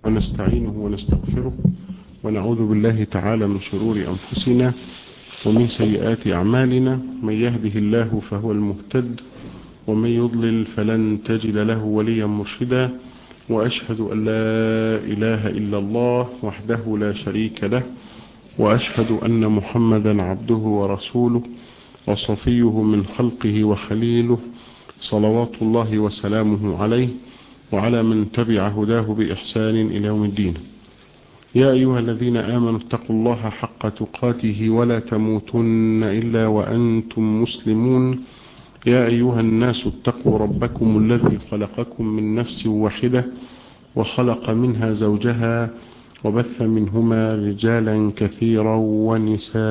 ونستعينه ونستغفره ونعوذ بالله تعالى من شرور أنفسنا ومن سيئات أعمالنا من يهده الله فهو المهتد ومن يضلل فلن تجد له وليا مرشدا وأشهد أن لا إله إلا الله وحده لا شريك له وأشهد أن محمدا عبده ورسوله وصفيه من خلقه وخليله صلوات الله وسلامه عليه وعلى من تبع هداه بإحسان إلى يوم الدين يا أيها الذين آمنوا اتقوا الله حق تقاته ولا تموتن إلا وأنتم مسلمون يا أيها الناس اتقوا ربكم الذي خلقكم من نفس واحدة وخلق منها زوجها وبث منهما رجالا كثيرا ونساء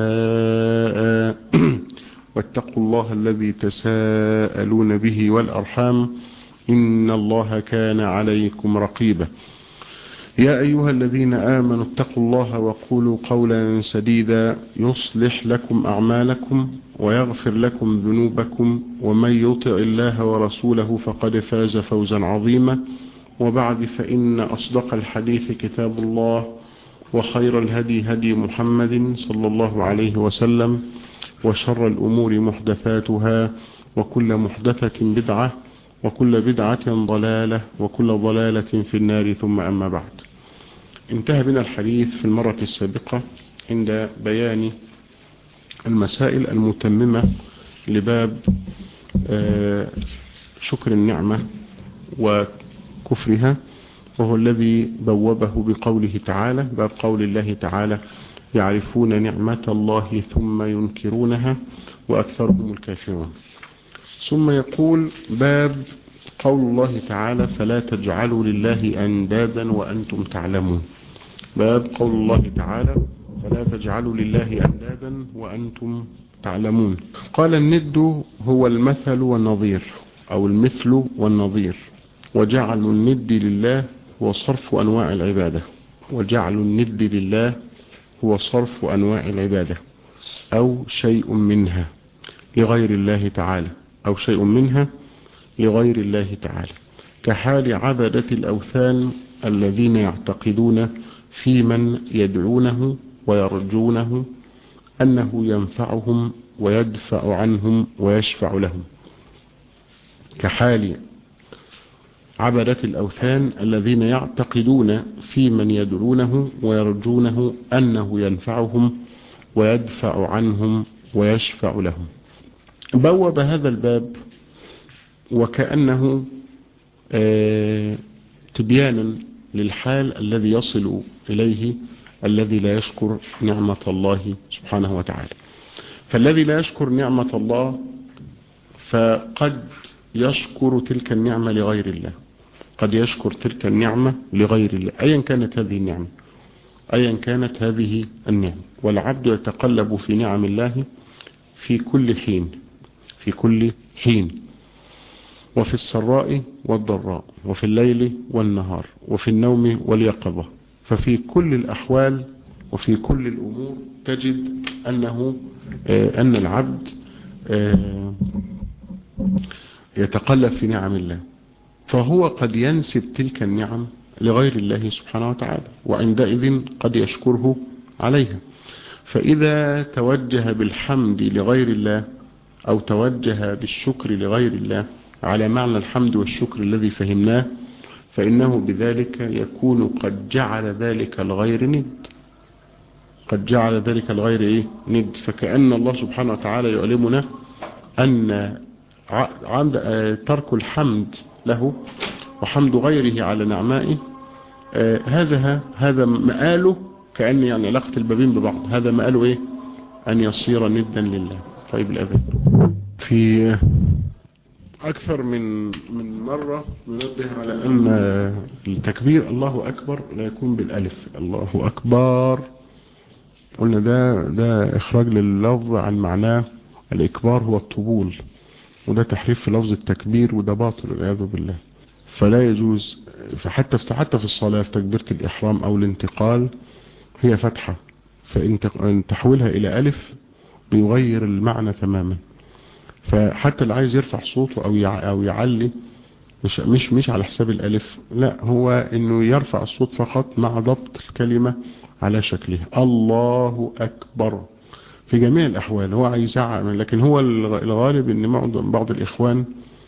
واتقوا الله الذي تساءلون به والأرحام إن الله كان عليكم رقيبا يا أيها الذين آمنوا اتقوا الله وقولوا قولا سديدا يصلح لكم أعمالكم ويغفر لكم ذنوبكم ومن يطع الله ورسوله فقد فاز فوزا عظيما وبعد فإن أصدق الحديث كتاب الله وخير الهدي هدي محمد صلى الله عليه وسلم وشر الأمور محدثاتها وكل محدثة بدعة وكل بدعة ضلالة وكل ضلالة في النار ثم أما بعد انتهى بنا الحديث في المرة السابقة عند بيان المسائل المتممة لباب شكر النعمة وكفرها وهو الذي بوبه بقوله تعالى باب قول الله تعالى يعرفون نعمة الله ثم ينكرونها وأكثرهم الكافرون ثم يقول باب قول الله تعالى فلا تجعلوا لله أندادا وأنتم تعلمون باب قول الله تعالى فلا تجعلوا لله أندادا وأنتم تعلمون قال الند هو المثل والنظير أو المثل والنظير وجعل الند لله هو صرف أنواع العبادة وجعل الند لله هو صرف أنواع العبادة أو شيء منها لغير الله تعالى أو شيء منها لغير الله تعالى كحال عبدة الأوثان الذين يعتقدون في من يدعونه ويرجونه أنه ينفعهم ويدفع عنهم ويشفع لهم كحال عبدة الأوثان الذين يعتقدون في من يدعونه ويرجونه أنه ينفعهم ويدفع عنهم ويشفع لهم بوب هذا الباب وكأنه تبيانا للحال الذي يصل إليه الذي لا يشكر نعمة الله سبحانه وتعالى فالذي لا يشكر نعمة الله فقد يشكر تلك النعمة لغير الله قد يشكر تلك النعمة لغير الله أيا كانت هذه النعمة أيا كانت هذه النعمة والعبد يتقلب في نعم الله في كل حين في كل حين وفي السراء والضراء وفي الليل والنهار وفي النوم واليقظة ففي كل الأحوال وفي كل الأمور تجد أنه آه أن العبد آه يتقلب في نعم الله فهو قد ينسب تلك النعم لغير الله سبحانه وتعالى وعندئذ قد يشكره عليها فإذا توجه بالحمد لغير الله أو توجه بالشكر لغير الله على معنى الحمد والشكر الذي فهمناه فإنه بذلك يكون قد جعل ذلك الغير ند قد جعل ذلك الغير إيه؟ ند فكأن الله سبحانه وتعالى يعلمنا أن عند ترك الحمد له وحمد غيره على نعمائه هذا هذا مآله كأن يعني علاقة البابين ببعض هذا مآله إيه أن يصير ندا لله طيب الأذن في أكثر من من مرة ننبه على أن التكبير الله أكبر لا يكون بالألف الله أكبر قلنا ده ده إخراج لللفظ عن معناه الإكبار هو الطبول وده تحريف في لفظ التكبير وده باطل والعياذ بالله فلا يجوز فحتى في حتى في الصلاة في تكبيرة الإحرام أو الانتقال هي فتحة فإن تحولها إلى ألف بيغير المعنى تماما فحتى اللي عايز يرفع صوته أو أو يعلي مش مش مش على حساب الالف لا هو انه يرفع الصوت فقط مع ضبط الكلمة على شكلها الله اكبر في جميع الاحوال هو عايز لكن هو الغالب ان بعض الاخوان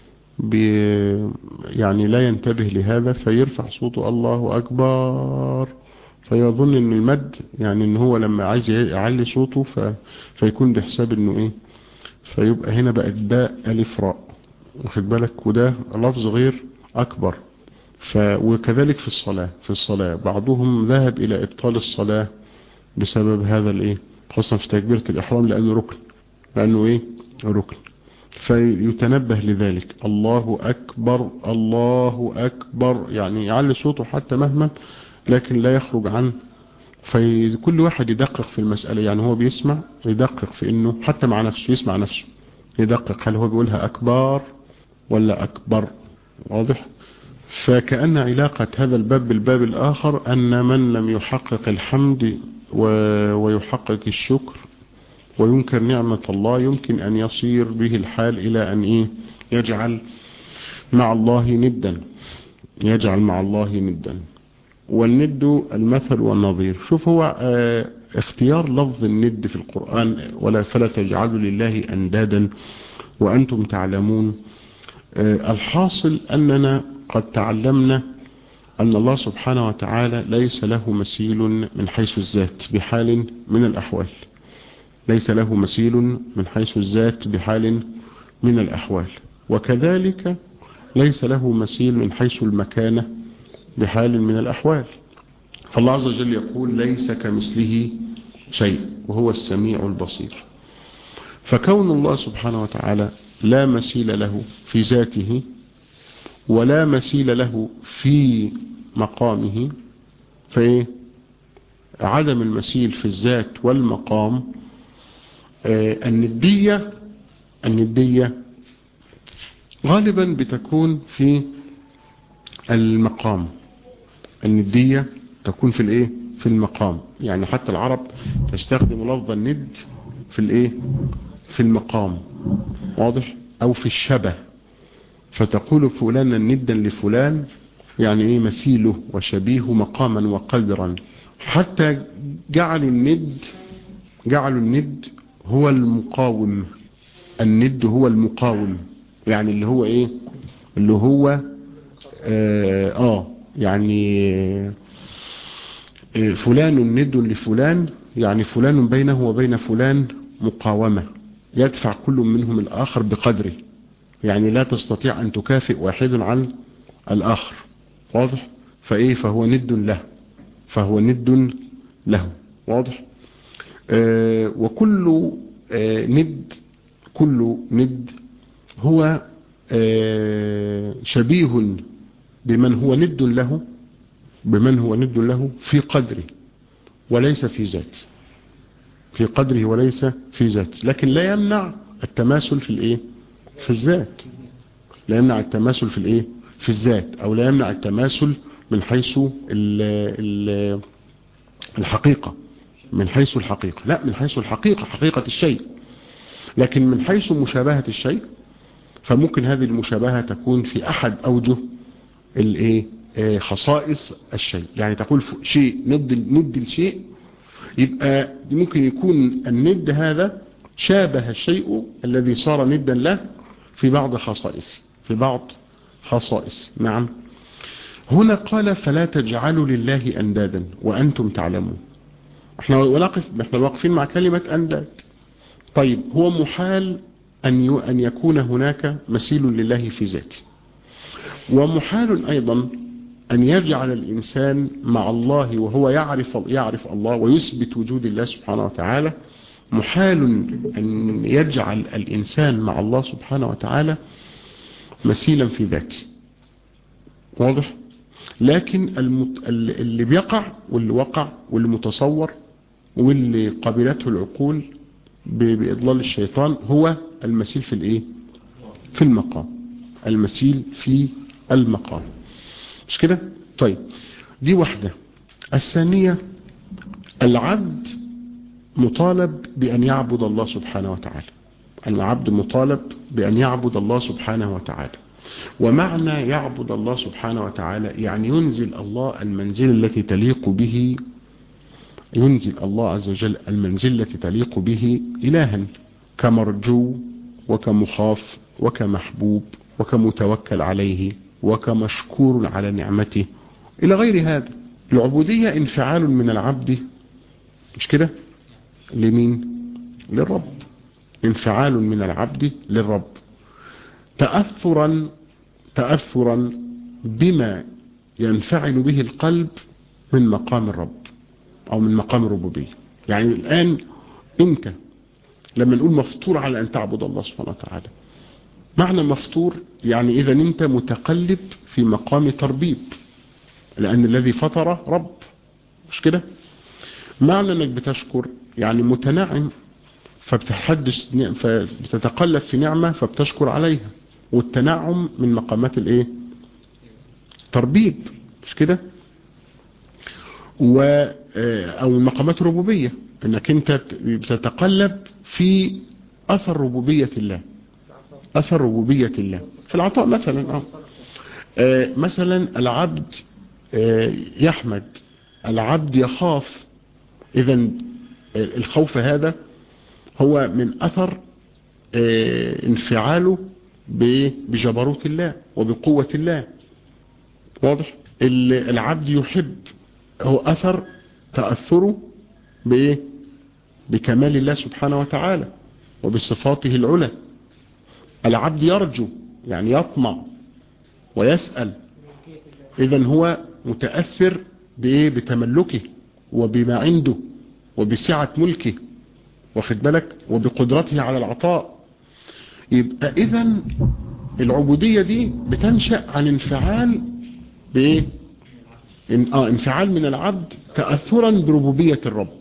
بي يعني لا ينتبه لهذا فيرفع صوته الله اكبر فيظن ان المد يعني ان هو لما عايز يعلي صوته ف... فيكون بحساب انه ايه فيبقى هنا بقت باء الف راء واخد بالك وده لفظ غير اكبر ف... وكذلك في الصلاة في الصلاة بعضهم ذهب الى ابطال الصلاة بسبب هذا الايه خاصة في تكبيرة الاحرام لانه ركن لانه ايه ركن فيتنبه لذلك الله اكبر الله اكبر يعني يعلي صوته حتى مهما لكن لا يخرج عن فكل واحد يدقق في المسألة يعني هو بيسمع يدقق في انه حتى مع نفسه يسمع نفسه يدقق هل هو بيقولها اكبر ولا اكبر واضح فكأن علاقة هذا الباب بالباب الاخر ان من لم يحقق الحمد ويحقق الشكر وينكر نعمة الله يمكن ان يصير به الحال الى ان ايه يجعل مع الله ندا يجعل مع الله ندا والند المثل والنظير شوف هو اه اختيار لفظ الند في القرآن ولا فلا تجعلوا لله أندادا وأنتم تعلمون اه الحاصل أننا قد تعلمنا أن الله سبحانه وتعالى ليس له مثيل من حيث الذات بحال من الأحوال ليس له مثيل من حيث الذات بحال من الأحوال وكذلك ليس له مثيل من حيث المكانة بحال من الأحوال فالله عز وجل يقول ليس كمثله شيء وهو السميع البصير فكون الله سبحانه وتعالى لا مثيل له في ذاته ولا مثيل له في مقامه فايه عدم المثيل في الذات والمقام آه الندية الندية غالبا بتكون في المقام الندية تكون في الايه في المقام يعني حتى العرب تستخدم لفظ الند في الايه في المقام واضح او في الشبه فتقول فلانا ندا لفلان يعني ايه مثيله وشبيه مقاما وقدرا حتى جعلوا الند جعلوا الند هو المقاوم الند هو المقاوم يعني اللي هو ايه اللي هو اه, آه يعني آه فلان ند لفلان يعني فلان بينه وبين فلان مقاومة يدفع كل منهم الآخر بقدره يعني لا تستطيع أن تكافئ واحد عن الآخر واضح فإيه فهو ند له فهو ند له واضح آه وكل آه ند كل ند هو آه شبيه بمن هو ند له بمن هو ند له في قدره وليس في ذاته في قدره وليس في ذاته لكن لا يمنع التماثل في الايه في الذات لا يمنع التماثل في الايه في الذات او لا يمنع التماثل من حيث ال ال الحقيقة من حيث الحقيقة لا من حيث الحقيقة حقيقة الشيء لكن من حيث مشابهة الشيء فممكن هذه المشابهة تكون في احد اوجه الايه خصائص الشيء يعني تقول شيء ند ند الشيء يبقى ممكن يكون الند هذا شابه الشيء الذي صار ندا له في بعض خصائص في بعض خصائص نعم هنا قال فلا تجعلوا لله أندادا وأنتم تعلمون احنا واقف احنا واقفين مع كلمة أنداد طيب هو محال أن أن يكون هناك مثيل لله في ذاته ومحال أيضا أن يجعل الإنسان مع الله وهو يعرف يعرف الله ويثبت وجود الله سبحانه وتعالى محال أن يجعل الإنسان مع الله سبحانه وتعالى مثيلا في ذاته واضح لكن المت... اللي بيقع واللي وقع واللي متصور واللي قبلته العقول ب... بإضلال الشيطان هو المثيل في الايه في المقام المثيل في المقام مش كده طيب دي واحدة الثانية العبد مطالب بأن يعبد الله سبحانه وتعالى العبد مطالب بأن يعبد الله سبحانه وتعالى ومعنى يعبد الله سبحانه وتعالى يعني ينزل الله المنزل التي تليق به ينزل الله عز وجل المنزل التي تليق به إلها كمرجو وكمخاف وكمحبوب وكمتوكل عليه وكمشكور على نعمته إلى غير هذا العبودية انفعال من العبد مش كده لمين للرب انفعال من العبد للرب تأثرا تأثرا بما ينفعل به القلب من مقام الرب او من مقام الربوبية يعني الآن انت لما نقول مفطور على ان تعبد الله سبحانه وتعالى معنى مفطور يعني اذا انت متقلب في مقام تربيب لان الذي فطر رب مش كده معنى انك بتشكر يعني متنعم فبتحدث فبتتقلب في نعمة فبتشكر عليها والتنعم من مقامات الايه تربيب مش كده و او من مقامات الربوبية انك انت بتتقلب في اثر ربوبية الله اثر ربوبية الله في العطاء مثلا اه, آه مثلا العبد آه يحمد العبد يخاف اذا الخوف هذا هو من اثر آه انفعاله بجبروت الله وبقوة الله واضح العبد يحب هو اثر تأثره بايه بكمال الله سبحانه وتعالى وبصفاته العلى العبد يرجو يعني يطمع ويسأل اذا هو متأثر بايه بتملكه وبما عنده وبسعة ملكه واخد بالك وبقدرته على العطاء يبقى اذا العبودية دي بتنشأ عن انفعال بايه إن آه انفعال من العبد تأثرا بربوبية الرب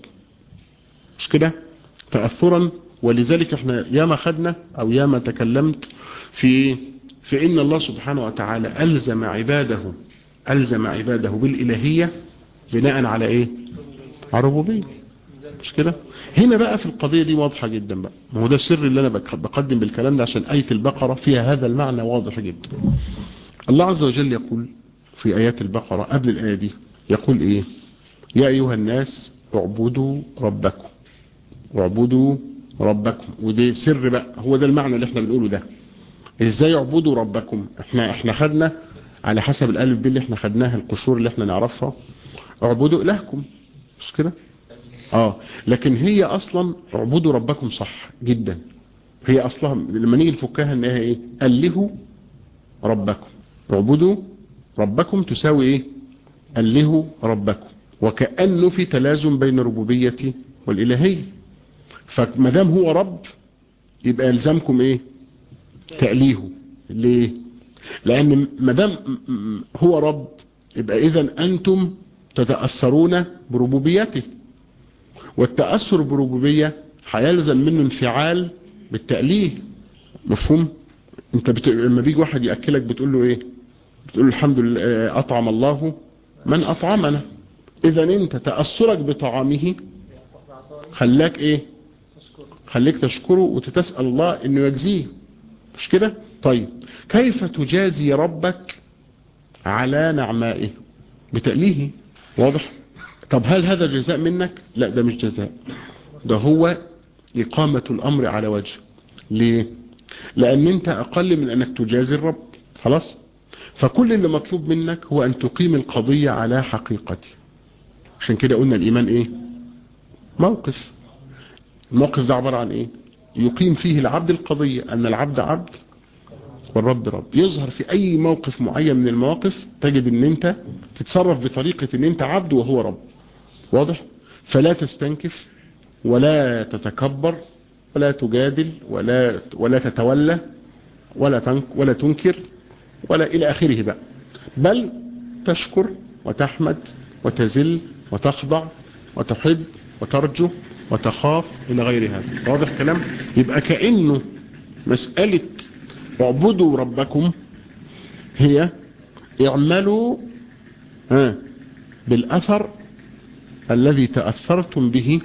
مش كده تأثرا ولذلك احنا ياما خدنا او ياما تكلمت في في ان الله سبحانه وتعالى ألزم عباده ألزم عباده بالإلهية بناء على ايه على ربوبية مش كده هنا بقى في القضية دي واضحة جدا بقى ما هو ده السر اللي انا بقدم بالكلام ده عشان آية البقرة فيها هذا المعنى واضح جدا الله عز وجل يقول في آيات البقرة قبل الآية دي يقول ايه يا أيها الناس اعبدوا ربكم اعبدوا ربكم وده سر بقى هو ده المعنى اللي احنا بنقوله ده ازاي اعبدوا ربكم احنا احنا خدنا على حسب الالف ب اللي احنا خدناها القشور اللي احنا نعرفها اعبدوا الهكم مش كده اه لكن هي اصلا اعبدوا ربكم صح جدا هي اصلا لما نيجي نفكها انها ايه الهوا ربكم اعبدوا ربكم تساوي ايه الهوا ربكم وكأنه في تلازم بين الربوبية والإلهية فمدام هو رب يبقى يلزمكم ايه تأليهه ليه لأن مدام هو رب يبقى إذا أنتم تتأثرون بربوبيته والتأثر بربوبية هيلزم منه انفعال بالتأليه مفهوم انت بت... لما بيجي واحد يأكلك بتقول له ايه بتقول له الحمد لله أطعم الله من أطعمنا إذا انت تأثرك بطعامه خلاك ايه خليك تشكره وتتسأل الله انه يجزيه مش كده طيب كيف تجازي ربك على نعمائه بتأليه واضح طب هل هذا جزاء منك لا ده مش جزاء ده هو إقامة الأمر على وجه ليه لأن أنت أقل من أنك تجازي الرب خلاص فكل اللي مطلوب منك هو أن تقيم القضية على حقيقته عشان كده قلنا الإيمان إيه موقف الموقف ده عبارة عن إيه يقيم فيه العبد القضية أن العبد عبد والرب رب يظهر في أي موقف معين من المواقف تجد أن أنت تتصرف بطريقة أن أنت عبد وهو رب واضح فلا تستنكف ولا تتكبر ولا تجادل ولا ولا تتولى ولا تنك ولا تنكر ولا إلى آخره بقى بل تشكر وتحمد وتزل وتخضع وتحب وترجو وتخاف إلى غير هذا واضح كلام يبقى كأنه مسألة اعبدوا ربكم هي اعملوا ها بالأثر الذي تأثرتم به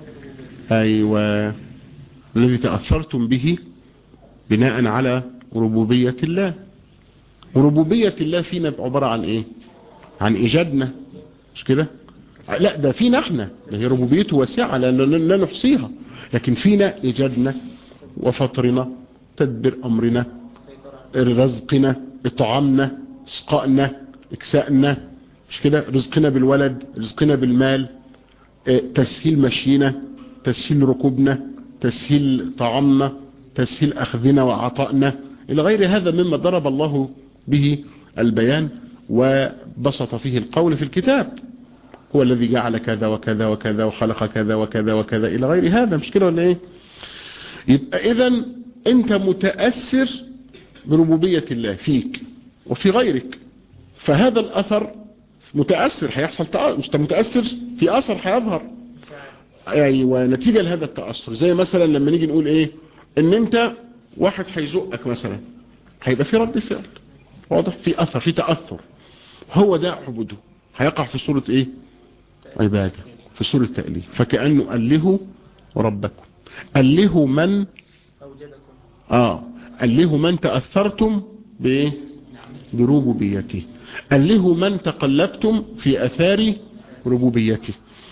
أيوة الذي تأثرتم به بناء على ربوبية الله وربوبية الله فينا عبارة عن ايه عن ايجادنا مش كده لا ده فينا احنا ده هي ربوبيته واسعة لا, لا نحصيها لكن فينا ايجادنا وفطرنا تدبير امرنا رزقنا اطعامنا اسقائنا اكسائنا مش كده رزقنا بالولد رزقنا بالمال اه تسهيل مشينا تسهيل ركوبنا تسهيل طعامنا تسهيل اخذنا وعطائنا الى غير هذا مما ضرب الله به البيان وبسط فيه القول في الكتاب هو الذي جعل كذا وكذا وكذا وخلق كذا وكذا وكذا الى غير هذا مش كده ولا ايه يبقى اذا انت متأثر بربوبية الله فيك وفي غيرك فهذا الاثر متأثر هيحصل مش متأثر في اثر هيظهر ايوه نتيجة لهذا التأثر زي مثلا لما نيجي نقول ايه ان انت واحد هيزقك مثلا هيبقى في رد فعل واضح في اثر في تأثر هو ده عبده هيقع في صورة ايه عبادة في صورة تأليه فكأنه أله ربكم أله من آه أله من تأثرتم بإيه بربوبيته أله من تقلبتم في أثار ربوبيته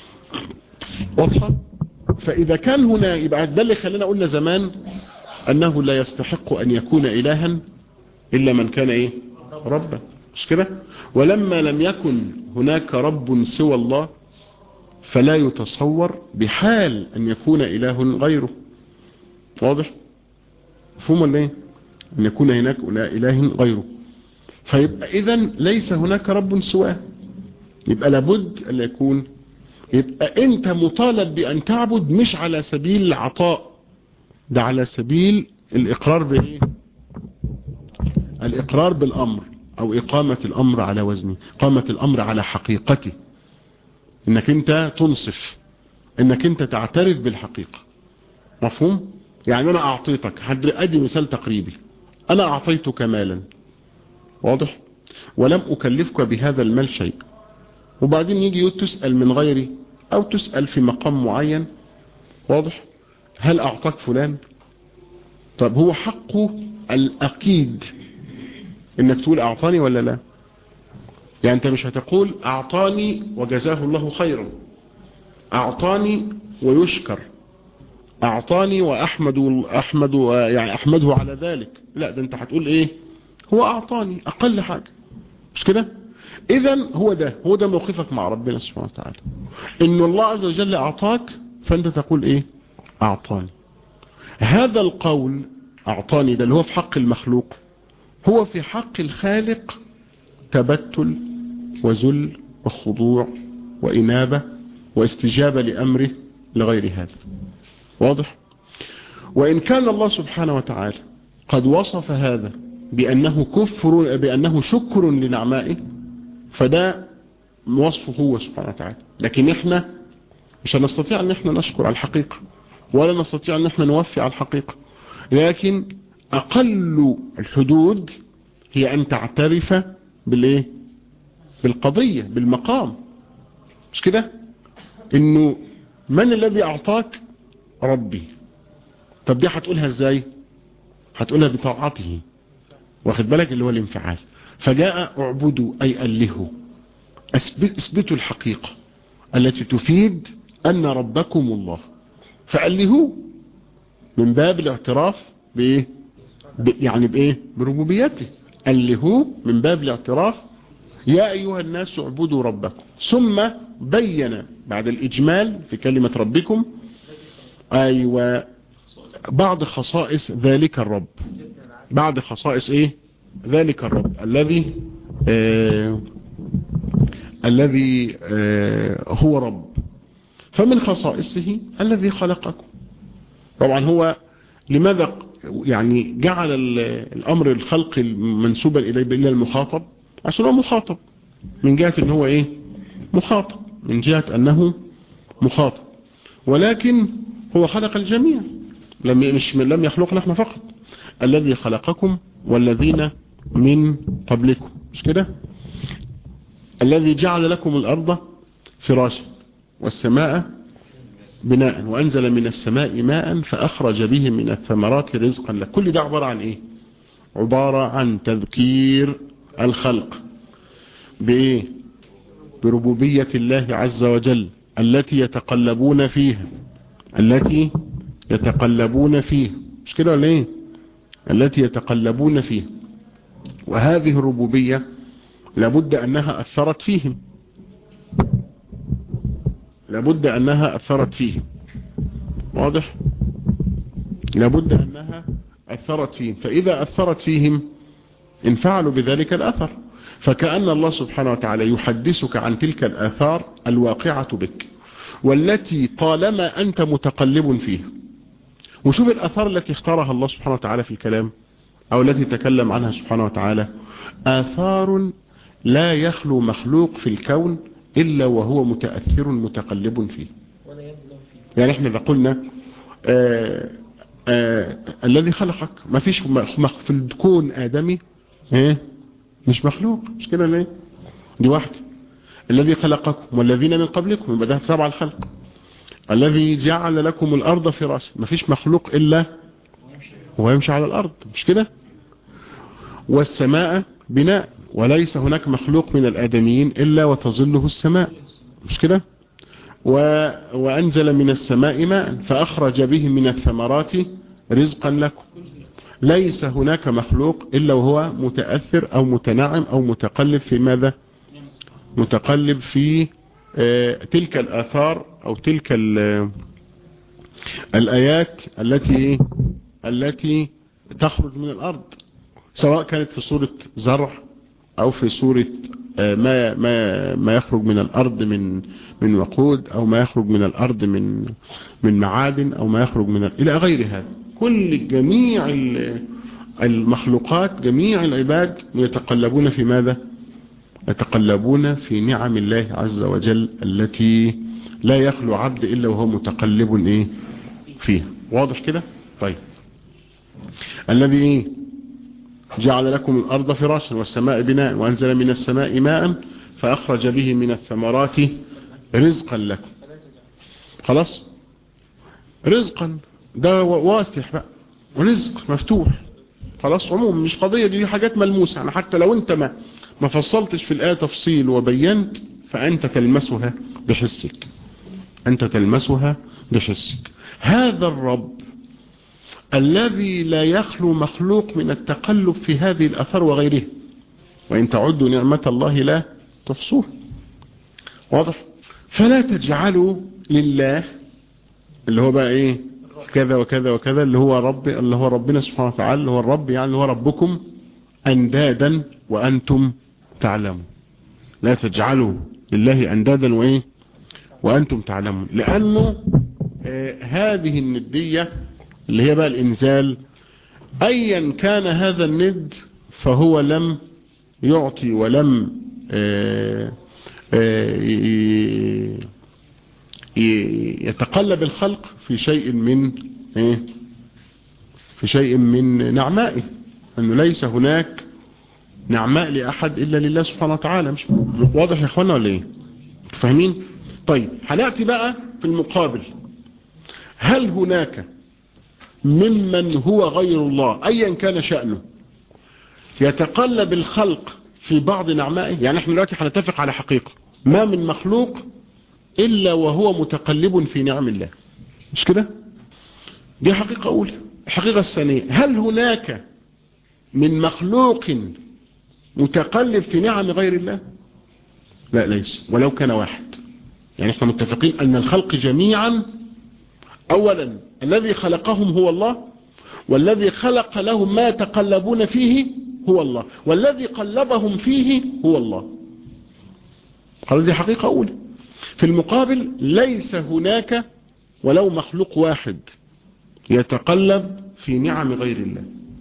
واضحة فإذا كان هنا يبقى ده اللي خلينا قلنا زمان أنه لا يستحق أن يكون إلها إلا من كان إيه ربا مش كده ولما لم يكن هناك رب سوى الله فلا يتصور بحال أن يكون إله غيره واضح مفهوم ولا ايه أن يكون هناك إله غيره فيبقى إذا ليس هناك رب سواه يبقى لابد أن يكون يبقى أنت مطالب بأن تعبد مش على سبيل العطاء ده على سبيل الإقرار بإيه الإقرار بالأمر أو إقامة الأمر على وزنه إقامة الأمر على حقيقته إنك أنت تنصف إنك أنت تعترف بالحقيقة مفهوم؟ يعني أنا أعطيتك أدي مثال تقريبي أنا أعطيتك مالا واضح؟ ولم أكلفك بهذا المال شيء وبعدين يجي تسأل من غيري أو تسأل في مقام معين واضح؟ هل أعطاك فلان؟ طب هو حقه الأكيد انك تقول اعطاني ولا لا يعني انت مش هتقول اعطاني وجزاه الله خيرا اعطاني ويشكر اعطاني واحمد احمد يعني احمده على ذلك لا ده انت هتقول ايه هو اعطاني اقل حاجة مش كده اذا هو ده هو ده موقفك مع ربنا سبحانه وتعالى ان الله عز وجل اعطاك فانت تقول ايه اعطاني هذا القول اعطاني ده اللي هو في حق المخلوق هو في حق الخالق تبتل وذل وخضوع وإنابة واستجابة لأمره لغير هذا واضح وإن كان الله سبحانه وتعالى قد وصف هذا بأنه كفر بأنه شكر لنعمائه فده وصفه هو سبحانه وتعالى لكن احنا مش هنستطيع ان احنا نشكر على الحقيقة ولا نستطيع ان احنا نوفي على الحقيقة لكن أقل الحدود هي أن تعترف بالإيه بالقضية بالمقام مش كده إنه من الذي أعطاك ربي طب دي هتقولها إزاي هتقولها بطاعته واخد بالك اللي هو الانفعال فجاء اعبدوا أي ألهوا اثبتوا الحقيقة التي تفيد أن ربكم الله فألهوا من باب الاعتراف بإيه يعني بإيه بربوبيته اللي هو من باب الاعتراف يا أيها الناس اعبدوا ربكم ثم بين بعد الإجمال في كلمة ربكم أيوة بعض خصائص ذلك الرب بعد خصائص إيه ذلك الرب الذي آه الذي آه هو رب فمن خصائصه الذي خلقكم طبعا هو لماذا يعني جعل الامر الخلق منسوبا اليه الى المخاطب عشان هو مخاطب من جهة ان هو ايه مخاطب من جهة انه مخاطب ولكن هو خلق الجميع لم مش لم يخلقنا احنا فقط الذي خلقكم والذين من قبلكم مش كده الذي جعل لكم الارض فراشا والسماء بناء وأنزل من السماء ماء فأخرج به من الثمرات رزقا لك كل ده عبارة عن إيه عبارة عن تذكير الخلق بإيه بربوبية الله عز وجل التي يتقلبون فيها التي يتقلبون فيها مش كده ولا ايه التي يتقلبون فيها وهذه الربوبية لابد أنها أثرت فيهم لابد أنها أثرت فيهم واضح لابد أنها أثرت فيهم فإذا أثرت فيهم انفعلوا بذلك الأثر فكأن الله سبحانه وتعالى يحدثك عن تلك الآثار الواقعة بك والتي طالما أنت متقلب فيها وشوف الآثار التي اختارها الله سبحانه وتعالى في الكلام أو التي تكلم عنها سبحانه وتعالى آثار لا يخلو مخلوق في الكون إلا وهو متأثر متقلب فيه يعني احنا إذا قلنا آآ آآ الذي خلقك ما فيش في الكون آدمي ايه مش مخلوق مش كده ليه دي واحدة الذي خلقكم والذين من قبلكم يبقى ده تبع الخلق الذي جعل لكم الأرض فراشا ما فيش مخلوق إلا هو يمشي على الأرض مش كده والسماء بناء وليس هناك مخلوق من الآدميين إلا وتظله السماء مش كده و... وأنزل من السماء ماء فأخرج به من الثمرات رزقا لكم ليس هناك مخلوق إلا وهو متأثر أو متنعم أو متقلب في ماذا متقلب في آه تلك الآثار أو تلك الآيات التي التي تخرج من الأرض سواء كانت في صورة زرع أو في صورة ما ما ما يخرج من الأرض من من وقود أو ما يخرج من الأرض من من معادن أو ما يخرج من إلى غير هذا كل جميع المخلوقات جميع العباد يتقلبون في ماذا يتقلبون في نعم الله عز وجل التي لا يخلو عبد إلا وهو متقلب إيه فيها واضح كده طيب الذي إيه جعل لكم الأرض فراشا والسماء بناء وأنزل من السماء ماء فأخرج به من الثمرات رزقا لكم خلاص رزقا ده واسع بقى ورزق مفتوح خلاص عموم مش قضية دي حاجات ملموسة يعني حتى لو انت ما ما فصلتش في الآية تفصيل وبينت فأنت تلمسها بحسك أنت تلمسها بحسك هذا الرب الذي لا يخلو مخلوق من التقلب في هذه الأثر وغيره وإن تعدوا نعمة الله لا تحصوها واضح فلا تجعلوا لله اللي هو بقى ايه كذا وكذا وكذا اللي هو رب اللي هو ربنا سبحانه وتعالى اللي هو الرب يعني اللي هو ربكم أندادا وأنتم تعلمون لا تجعلوا لله أندادا وإيه وأنتم تعلمون لأنه آه هذه الندية اللي هي بقى الإنزال أيا كان هذا الند فهو لم يعطي ولم آه آه يتقلب الخلق في شيء من ايه في شيء من نعمائه انه ليس هناك نعماء لأحد إلا لله سبحانه وتعالى مش واضح يا اخوانا ولا ايه فاهمين طيب هنأتي بقى في المقابل هل هناك ممن هو غير الله ايا كان شأنه يتقلب الخلق في بعض نعمائه يعني احنا دلوقتي هنتفق على حقيقة ما من مخلوق إلا وهو متقلب في نعم الله مش كده دي حقيقة أولى الحقيقة الثانية هل هناك من مخلوق متقلب في نعم غير الله لا ليس ولو كان واحد يعني احنا متفقين أن الخلق جميعا أولا الذي خلقهم هو الله والذي خلق لهم ما يتقلبون فيه هو الله والذي قلبهم فيه هو الله قال دي حقيقة أولى في المقابل ليس هناك ولو مخلوق واحد يتقلب في نعم غير الله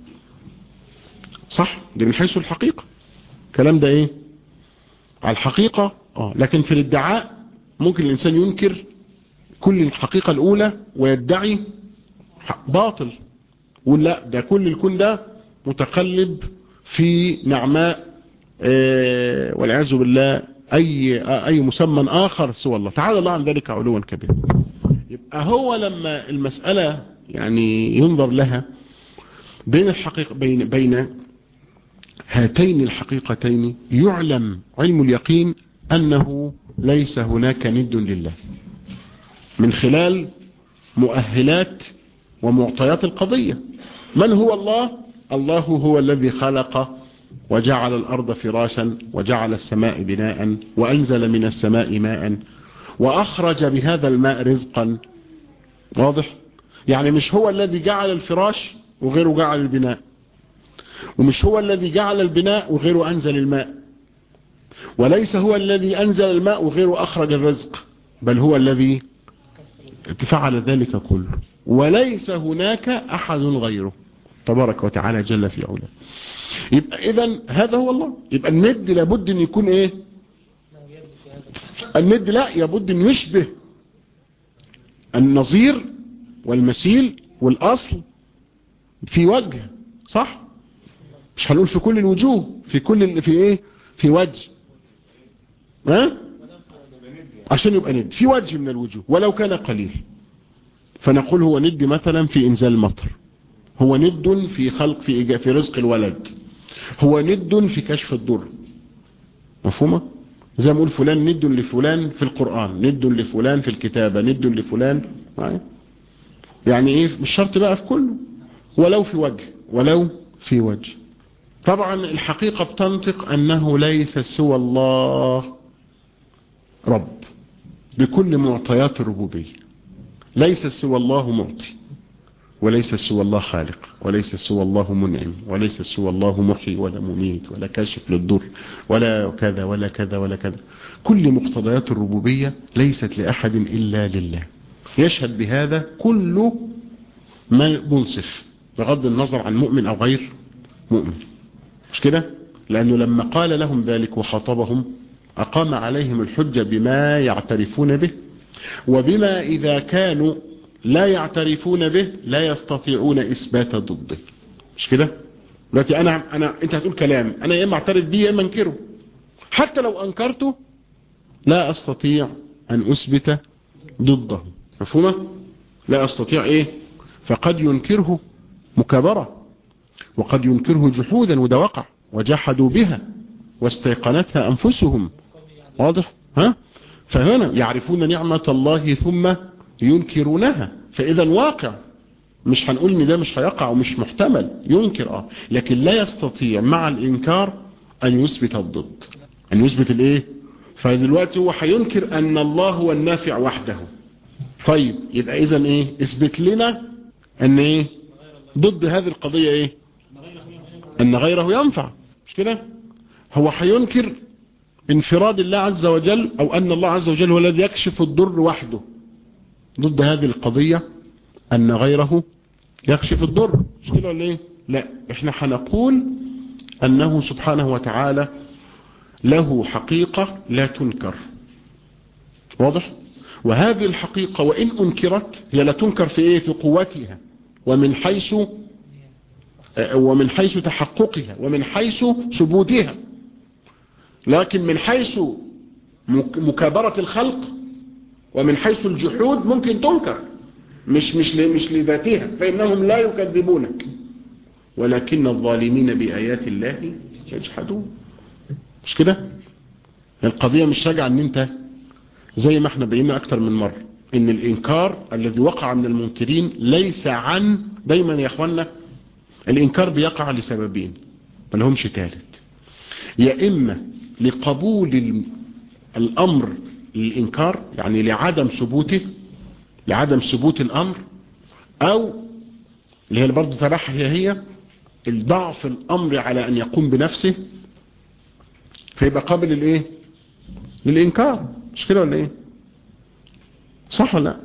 صح دي من حيث الحقيقة الكلام ده ايه على الحقيقة اه لكن في الادعاء ممكن الانسان ينكر كل الحقيقة الاولى ويدعي باطل ولا ده كل الكون ده متقلب في نعماء آه والعياذ بالله أي, أي مسمى آخر سوى الله تعالى الله عن ذلك علوا كبيرا يبقى هو لما المسألة يعني ينظر لها بين الحقيقة بين, بين هاتين الحقيقتين يعلم علم اليقين أنه ليس هناك ند لله من خلال مؤهلات ومعطيات القضية من هو الله الله هو الذي خلق وجعل الأرض فراشا وجعل السماء بناء وأنزل من السماء ماء وأخرج بهذا الماء رزقا واضح يعني مش هو الذي جعل الفراش وغيره جعل البناء ومش هو الذي جعل البناء وغيره أنزل الماء وليس هو الذي أنزل الماء وغيره أخرج الرزق بل هو الذي فعل ذلك كله وليس هناك أحد غيره تبارك وتعالى جل في علاه يبقى إذا هذا هو الله يبقى الند لابد أن يكون إيه الند لا يبد أن يشبه النظير والمثيل والأصل في وجه صح مش هنقول في كل الوجوه في كل في ايه في وجه ها عشان يبقى ند في وجه من الوجوه ولو كان قليل فنقول هو ند مثلا في انزال المطر هو ند في خلق في في رزق الولد هو ند في كشف الضر مفهومه زي ما اقول فلان ند لفلان في القرآن ند لفلان في الكتابة ند لفلان يعني ايه مش شرط بقى في كله ولو في وجه ولو في وجه طبعا الحقيقة بتنطق أنه ليس سوى الله رب بكل معطيات الربوبية ليس سوى الله معطي وليس سوى الله خالق وليس سوى الله منعم وليس سوى الله محي ولا مميت ولا كاشف للضر ولا كذا ولا كذا ولا كذا كل مقتضيات الربوبية ليست لأحد إلا لله يشهد بهذا كل منصف بغض النظر عن مؤمن أو غير مؤمن مش كده لأنه لما قال لهم ذلك وخاطبهم أقام عليهم الحجة بما يعترفون به وبما إذا كانوا لا يعترفون به لا يستطيعون إثبات ضده مش كده دلوقتي أنا, أنا أنت هتقول كلام أنا يا إما أعترف به يا إما أنكره حتى لو أنكرته لا أستطيع أن أثبت ضده مفهومة لا أستطيع إيه فقد ينكره مكابرة وقد ينكره جحودا وده وقع وجحدوا بها واستيقنتها أنفسهم واضح ها فهنا يعرفون نعمة الله ثم ينكرونها فإذا واقع مش هنقول ان ده مش هيقع ومش محتمل ينكر اه لكن لا يستطيع مع الإنكار أن يثبت الضد أن يثبت الايه فدلوقتي هو هينكر أن الله هو النافع وحده طيب يبقى إذا ايه اثبت لنا أن ايه ضد هذه القضية ايه أن غيره ينفع مش كده هو هينكر انفراد الله عز وجل أو أن الله عز وجل هو الذي يكشف الضر وحده ضد هذه القضية أن غيره يكشف الضر مش كده ولا ايه لا احنا هنقول أنه سبحانه وتعالى له حقيقة لا تنكر واضح وهذه الحقيقة وإن أنكرت هي لا تنكر في إيه في قوتها ومن حيث ومن حيث تحققها ومن حيث ثبوتها لكن من حيث مكابرة الخلق ومن حيث الجحود ممكن تنكر مش مش مش لذاتها فإنهم لا يكذبونك ولكن الظالمين بآيات الله يجحدون مش كده القضية مش راجعة ان انت زي ما احنا بينا اكتر من مرة ان الانكار الذي وقع من المنكرين ليس عن دايما يا اخوانا الانكار بيقع لسببين ما لهمش ثالث يا اما لقبول الامر للانكار يعني لعدم ثبوته لعدم ثبوت الامر او اللي هي برضه تبعها هي هي الضعف الامر على ان يقوم بنفسه فيبقى قابل للايه للانكار مش كده ولا ايه صح ولا لا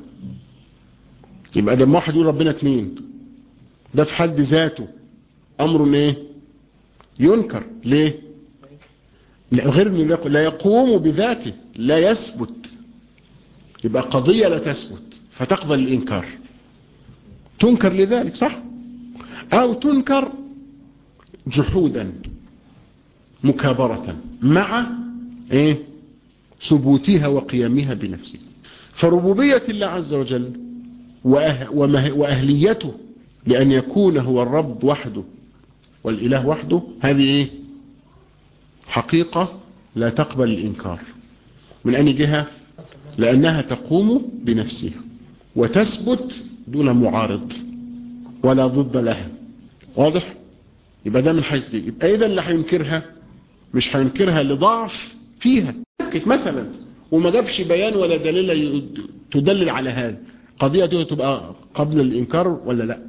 يبقى لما واحد يقول ربنا اتنين ده في حد ذاته امر ايه ينكر ليه لا غير انه لا يقوم بذاته لا يثبت يبقى قضية لا تثبت فتقبل الانكار تنكر لذلك صح او تنكر جحودا مكابرة مع ايه ثبوتها وقيامها بنفسه فربوبية الله عز وجل وأه وأهليته لأن يكون هو الرب وحده والإله وحده هذه إيه حقيقة لا تقبل الإنكار من أي جهة لأنها تقوم بنفسها وتثبت دون معارض ولا ضد لها واضح يبقى ده من حيث دي يبقى إذا اللي هينكرها مش هينكرها لضعف فيها مثلا وما جابش بيان ولا دليل تدلل على هذا قضية دي تبقى قبل الإنكار ولا لا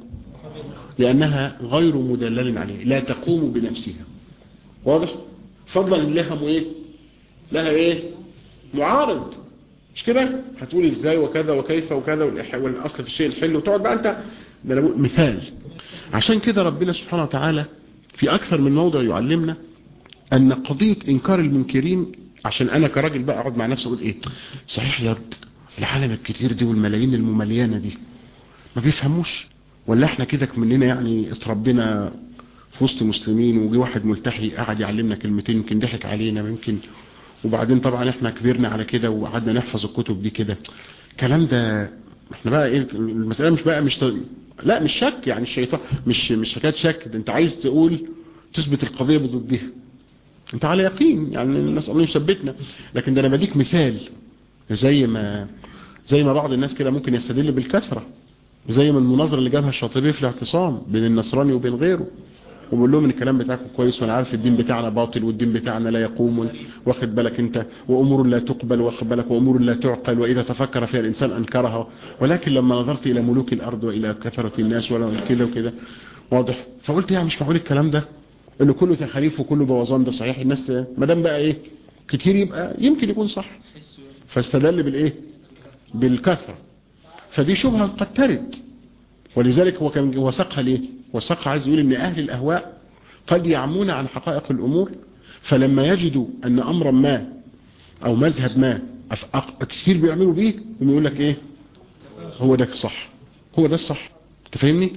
لأنها غير مدلل عليه لا تقوم بنفسها واضح فضلا لها ايه لها ايه معارض مش كده هتقول ازاي وكذا وكيف وكذا والاصل في الشيء الحلو وتقعد بقى انت ده مثال عشان كده ربنا سبحانه وتعالى في اكثر من موضع يعلمنا ان قضية انكار المنكرين عشان انا كراجل بقى اقعد مع نفسي اقول ايه صحيح يا العالم الكتير دي والملايين الممليانة دي ما بيفهموش ولا احنا كده مننا يعني اتربينا في وسط مسلمين وجي واحد ملتحي قعد يعلمنا كلمتين يمكن ضحك علينا يمكن وبعدين طبعا احنا كبرنا على كده وقعدنا نحفظ الكتب دي كده الكلام ده احنا بقى ايه المسألة مش بقى مش ت... لا مش شك يعني الشيطان مش مش حكايه شك ده انت عايز تقول تثبت القضية بضدها انت على يقين يعني الناس الله يثبتنا لكن ده انا بديك مثال زي ما زي ما بعض الناس كده ممكن يستدل بالكثرة زي ما المناظرة اللي جابها الشاطبي في الاعتصام بين النصراني وبين غيره وبقول لهم ان الكلام بتاعكم كويس وانا عارف الدين بتاعنا باطل والدين بتاعنا لا يقوم واخد بالك انت وامور لا تقبل واخد بالك وامور لا تعقل واذا تفكر فيها الانسان انكرها ولكن لما نظرت الى ملوك الارض والى كثرة الناس ولا كده وكده واضح فقلت يعني مش معقول الكلام ده انه كله تخاريف وكله بوظان ده صحيح الناس ما دام بقى ايه كتير يبقى يمكن يكون صح فاستدل بالايه بالكثرة فدي شبهة قد ترد ولذلك هو كان وثقها ليه وثقها عايز يقول ان اهل الاهواء قد يعمون عن حقائق الامور فلما يجدوا ان امرا ما او مذهب ما كثير بيعملوا بيه يقول لك ايه هو ده الصح هو ده الصح تفهمني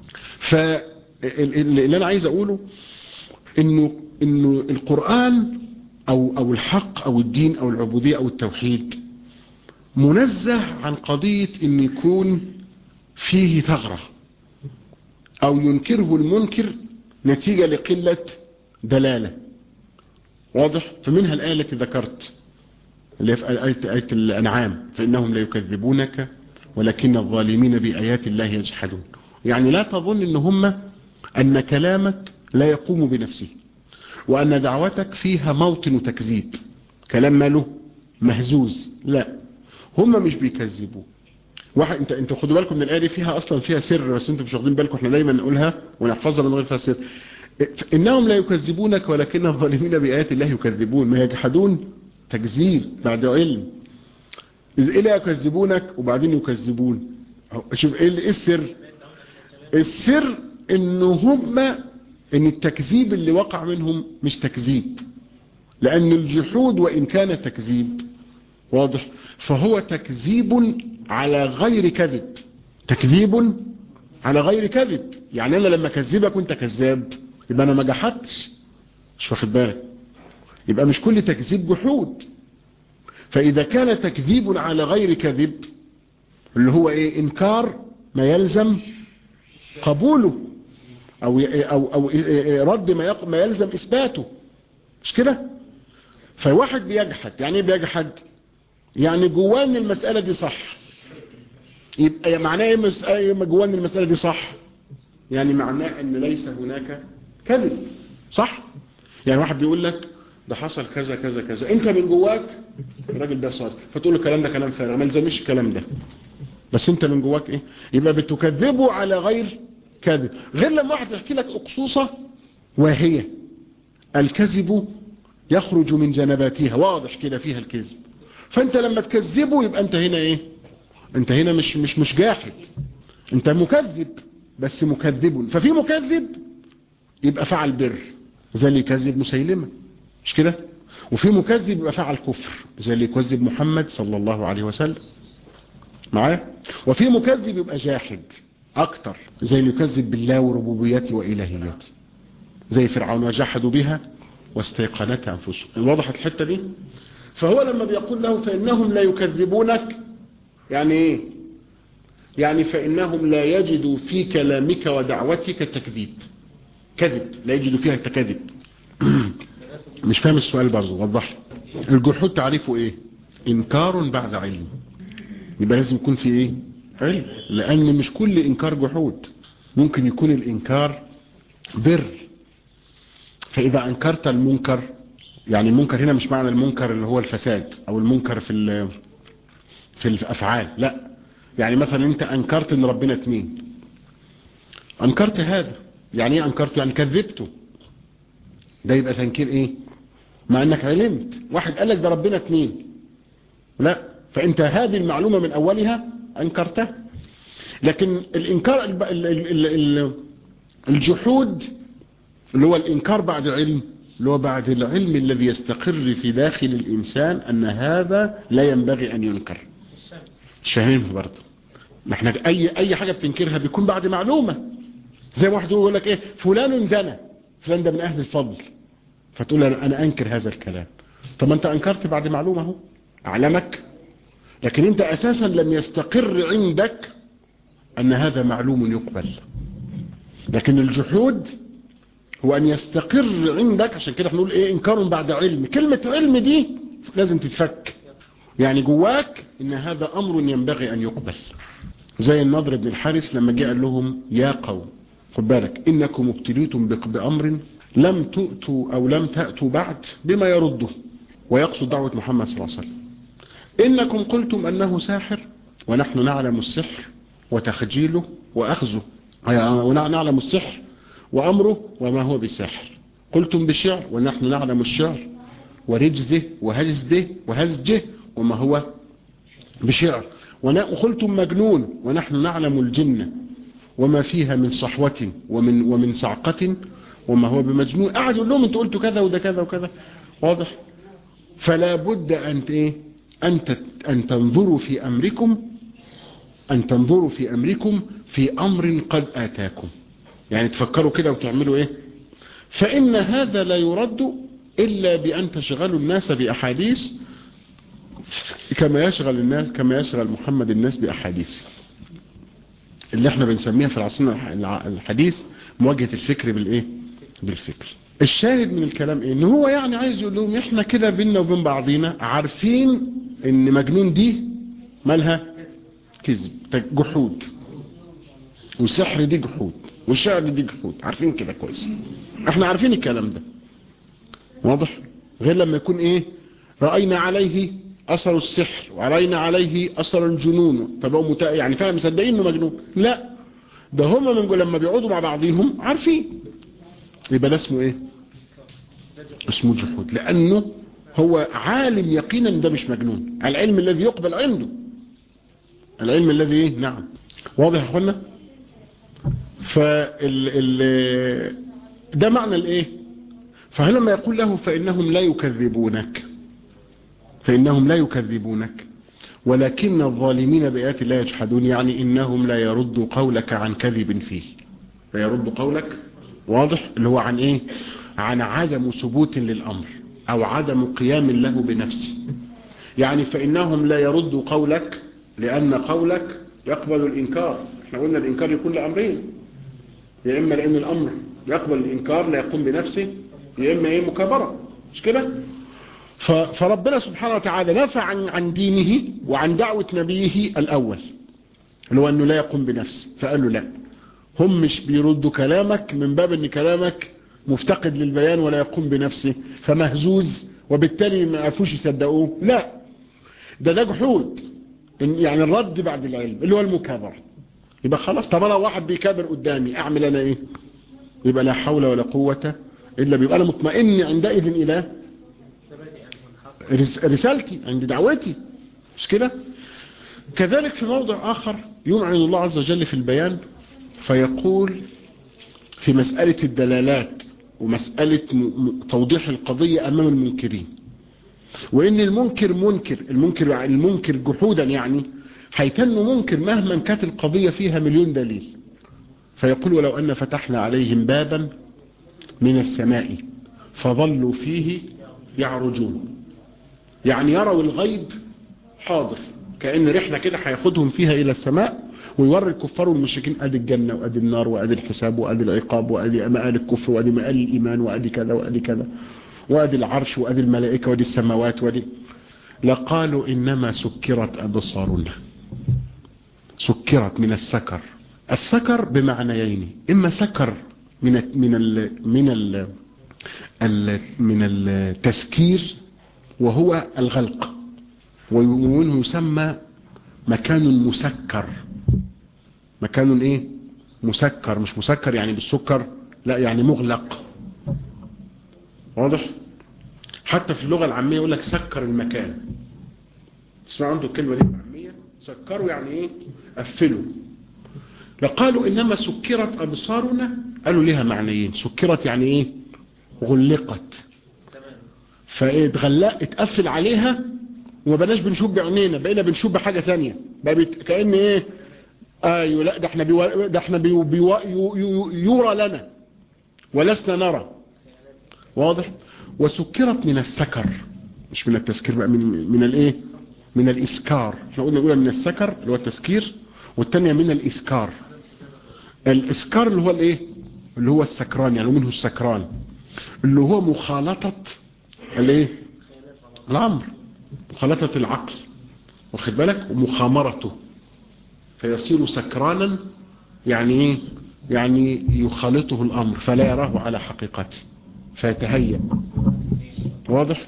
فاللي انا عايز اقوله انه انه القرآن او او الحق او الدين او العبودية او التوحيد منزه عن قضية ان يكون فيه ثغرة او ينكره المنكر نتيجة لقلة دلالة واضح فمنها الآية التي ذكرت اللي في آية, آية الأنعام فإنهم لا يكذبونك ولكن الظالمين بآيات الله يجحدون يعني لا تظن ان هم أن كلامك لا يقوم بنفسه وأن دعوتك فيها موطن تكذيب كلام ماله مهزوز لا هم مش بيكذبوا واحد انت انتوا خدوا بالكم من الايه دي فيها اصلا فيها سر بس انتوا مش واخدين بالكم احنا دايما نقولها ونحفظها من غير فيها سر انهم لا يكذبونك ولكن الظالمين بايات الله يكذبون ما يجحدون تكذيب بعد علم ايه لا يكذبونك وبعدين يكذبون شوف ايه السر السر ان هم ان التكذيب اللي وقع منهم مش تكذيب لان الجحود وان كان تكذيب واضح فهو تكذيب على غير كذب تكذيب على غير كذب يعني انا لما كذبك وانت كذاب يبقى انا ما جحدتش مش واخد بالك يبقى مش كل تكذيب جحود فاذا كان تكذيب على غير كذب اللي هو ايه انكار ما يلزم قبوله او او او رد ما ما يلزم اثباته مش كده فواحد بيجحد يعني ايه بيجحد يعني جواه ان المسألة دي صح يبقى معناه ايه مسألة جواه ان المسألة دي صح يعني معناه ان ليس هناك كذب صح يعني واحد بيقول لك ده حصل كذا كذا كذا انت من جواك الراجل ده صادق فتقول له الكلام ده كلام فارغ ما يلزمش الكلام ده بس انت من جواك ايه يبقى بتكذبه على غير كذب غير لما واحد يحكي لك اقصوصة واهية الكذب يخرج من جنباتها واضح كده فيها الكذب فانت لما تكذبه يبقى انت هنا ايه انت هنا مش مش مش جاحد انت مكذب بس مكذب ففي مكذب يبقى فعل بر زي اللي يكذب مسيلمة مش كده وفي مكذب يبقى فعل كفر زي اللي يكذب محمد صلى الله عليه وسلم معايا وفي مكذب يبقى جاحد اكتر زي اللي يكذب بالله وربوبيته والهيته زي فرعون وجحدوا بها واستيقنتها انفسهم وضحت الحته دي فهو لما بيقول له فإنهم لا يكذبونك يعني ايه يعني فإنهم لا يجدوا في كلامك ودعوتك تكذيب كذب لا يجدوا فيها التكذب مش فاهم السؤال برضه وضح الجحود تعريفه ايه انكار بعد علم يبقى لازم يكون في ايه علم لان مش كل انكار جحود ممكن يكون الانكار بر فاذا انكرت المنكر يعني المنكر هنا مش معنى المنكر اللي هو الفساد او المنكر في في الافعال لا يعني مثلا انت انكرت ان ربنا اتنين انكرت هذا يعني ايه انكرته يعني كذبته ده يبقى تنكير ايه مع انك علمت واحد قال لك ده ربنا اتنين لا فانت هذه المعلومة من اولها انكرتها لكن الانكار ال ال ال ال الجحود اللي هو الانكار بعد علم اللي هو بعد العلم الذي يستقر في داخل الانسان ان هذا لا ينبغي ان ينكر شاهين برضه ما احنا اي اي حاجه بتنكرها بيكون بعد معلومه زي واحد يقول لك ايه فلان زنى فلان ده من اهل الفضل فتقول انا انا انكر هذا الكلام طب ما انت انكرت بعد معلومه اهو اعلمك لكن انت اساسا لم يستقر عندك ان هذا معلوم يقبل لكن الجحود هو ان يستقر عندك عشان كده نقول ايه انكار بعد علم كلمة علم دي لازم تتفك يعني جواك ان هذا امر ينبغي ان يقبل زي النضر بن الحارث لما جاء لهم يا قوم خد بالك انكم ابتليتم بامر لم تؤتوا او لم تأتوا بعد بما يرده ويقصد دعوة محمد صلى الله عليه وسلم انكم قلتم انه ساحر ونحن نعلم السحر وتخجيله واخذه ونعلم السحر وأمره وما هو بساحر قلتم بشعر ونحن نعلم الشعر ورجزه وهزده وهزجه وما هو بشعر وقلتم مجنون ونحن نعلم الجنة وما فيها من صحوة ومن, ومن صعقة وما هو بمجنون قاعد يقول لهم انتوا قلتوا كذا وده كذا وكذا واضح فلا بد أن إيه أن أن تنظروا في أمركم أن تنظروا في أمركم في أمر قد آتاكم يعني تفكروا كده وتعملوا ايه فإن هذا لا يرد إلا بأن تشغلوا الناس بأحاديث كما يشغل الناس كما يشغل محمد الناس بأحاديث اللي احنا بنسميها في العصر الحديث مواجهة الفكر بالايه بالفكر الشاهد من الكلام ايه ان هو يعني عايز يقول لهم احنا كده بينا وبين بعضينا عارفين ان مجنون دي مالها كذب جحود والسحر دي جحود والشعر دي جحود عارفين كده كويس احنا عارفين الكلام ده واضح غير لما يكون ايه رأينا عليه اثر السحر وعلينا عليه اثر الجنون فبقوا متا... يعني فعلا مصدقين انه مجنون لا ده هم من لما بيقعدوا مع بعضهم عارفين يبقى ده اسمه ايه اسمه جحود لانه هو عالم يقينا ده مش مجنون العلم الذي يقبل عنده العلم الذي ايه نعم واضح يا اخوانا فال ال ده معنى الايه فلما يقول له فإنهم لا يكذبونك فإنهم لا يكذبونك ولكن الظالمين بآيات الله يجحدون يعني إنهم لا يردوا قولك عن كذب فيه لا يردوا قولك واضح اللي هو عن إيه عن عدم ثبوت للأمر أو عدم قيام له بنفسه يعني فإنهم لا يردوا قولك لأن قولك يقبل الإنكار احنا قلنا الإنكار يكون لأمرين يا إما لأن الأمر يقبل الإنكار لا يقوم بنفسه يا إما إيه مكابرة مش كده فربنا سبحانه وتعالى نفع عن, عن دينه وعن دعوة نبيه الأول اللي هو أنه لا يقوم بنفسه فقال له لا هم مش بيردوا كلامك من باب أن كلامك مفتقد للبيان ولا يقوم بنفسه فمهزوز وبالتالي ما عرفوش يصدقوه لا ده ده جحود يعني الرد بعد العلم اللي هو المكابرة يبقى خلاص طب انا واحد بيكابر قدامي اعمل انا ايه يبقى لا حول ولا قوة الا بيبقى انا مطمئن عندئذ الى رسالتي عند دعوتي مش كده كذلك في موضع اخر يمعن الله عز وجل في البيان فيقول في مسألة الدلالات ومسألة توضيح القضية امام المنكرين وان المنكر منكر المنكر المنكر جحودا يعني هيتم منكر مهما كانت القضية فيها مليون دليل فيقول ولو أن فتحنا عليهم بابا من السماء فظلوا فيه يعرجون يعني يروا الغيب حاضر كأن رحلة كده هياخدهم فيها إلى السماء ويوري الكفار والمشركين ادي الجنة وادي النار وادي الحساب وادي العقاب وادي مآل الكفر وادي مآل الإيمان وادي كذا وادي كذا وادي العرش وادي الملائكة وادي السماوات وادي لقالوا إنما سكرت أبصارنا سكرت من السكر السكر بمعنيين إما سكر من من ال من ال من التسكير وهو الغلق ومنه يسمى مكان مسكر مكان ايه مسكر مش مسكر يعني بالسكر لا يعني مغلق واضح حتى في اللغة العامية يقول لك سكر المكان تسمع عنده الكلمة دي العامية سكروا يعني ايه قفلوا لقالوا انما سكرت ابصارنا قالوا لها معنيين سكرت يعني ايه غلقت فاتغلق اتقفل عليها وما بلاش بنشوف بعينينا بقينا بنشوف بحاجة ثانية بقى بيت... كأن ايه ايوه لا ده احنا بيو... ده احنا بيو... بيو... يو... يورى لنا ولسنا نرى واضح وسكرت من السكر مش من التسكير بقى من من الايه من الاسكار احنا قلنا الاولى من السكر اللي هو التسكير والثانيه من الاسكار الاسكار اللي هو الايه اللي هو السكران يعني منه السكران اللي هو مخالطه الايه الامر مخالطه العقل واخد بالك ومخامرته فيصير سكرانا يعني ايه يعني يخالطه الامر فلا يراه على حقيقته فيتهيأ واضح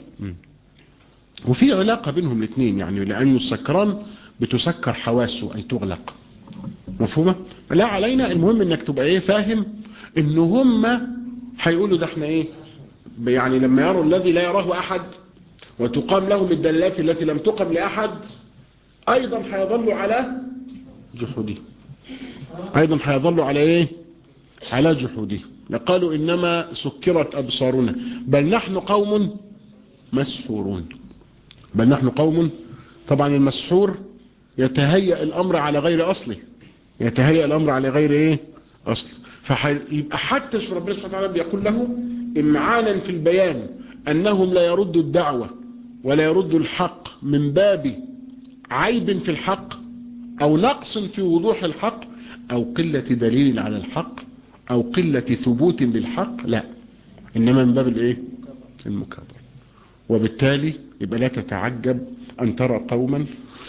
وفي علاقة بينهم الاثنين يعني لأنه السكران بتسكر حواسه أي تغلق مفهومة لا علينا المهم انك تبقى ايه فاهم ان هم هيقولوا ده احنا ايه يعني لما يروا الذي لا يراه احد وتقام لهم الدلالات التي لم تقم لأحد ايضا هيظلوا على جحوده ايضا هيظلوا على ايه على جحوده لقالوا إنما سكرت أبصارنا بل نحن قوم مسحورون بل نحن قوم طبعا المسحور يتهيأ الأمر على غير أصله يتهيأ الأمر على غير إيه أصل فيبقى حتى ربنا سبحانه وتعالى بيقول له إمعانا في البيان أنهم لا يردوا الدعوة ولا يردوا الحق من باب عيب في الحق أو نقص في وضوح الحق أو قلة دليل على الحق او قلة ثبوت للحق لا انما من باب الايه المكابرة وبالتالي يبقى لا تتعجب ان ترى قوما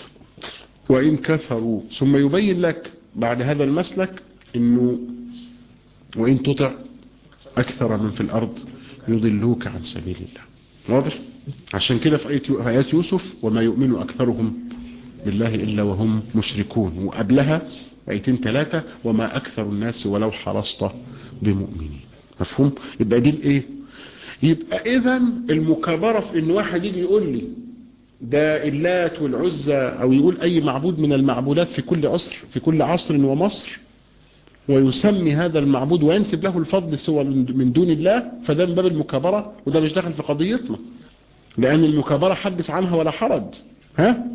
وان كثروا ثم يبين لك بعد هذا المسلك انه وان تطع اكثر من في الارض يضلوك عن سبيل الله واضح عشان كده في ايات يوسف وما يؤمن اكثرهم بالله الا وهم مشركون وقبلها ايتين ثلاثة وما اكثر الناس ولو حرصت بمؤمنين مفهوم يبقى دي الايه يبقى اذا المكابرة في ان واحد يجي يقول لي ده اللات والعزة او يقول اي معبود من المعبودات في كل عصر في كل عصر ومصر ويسمي هذا المعبود وينسب له الفضل سوى من دون الله فده من باب المكابرة وده مش داخل في قضيتنا لان المكابرة حدث عنها ولا حرج ها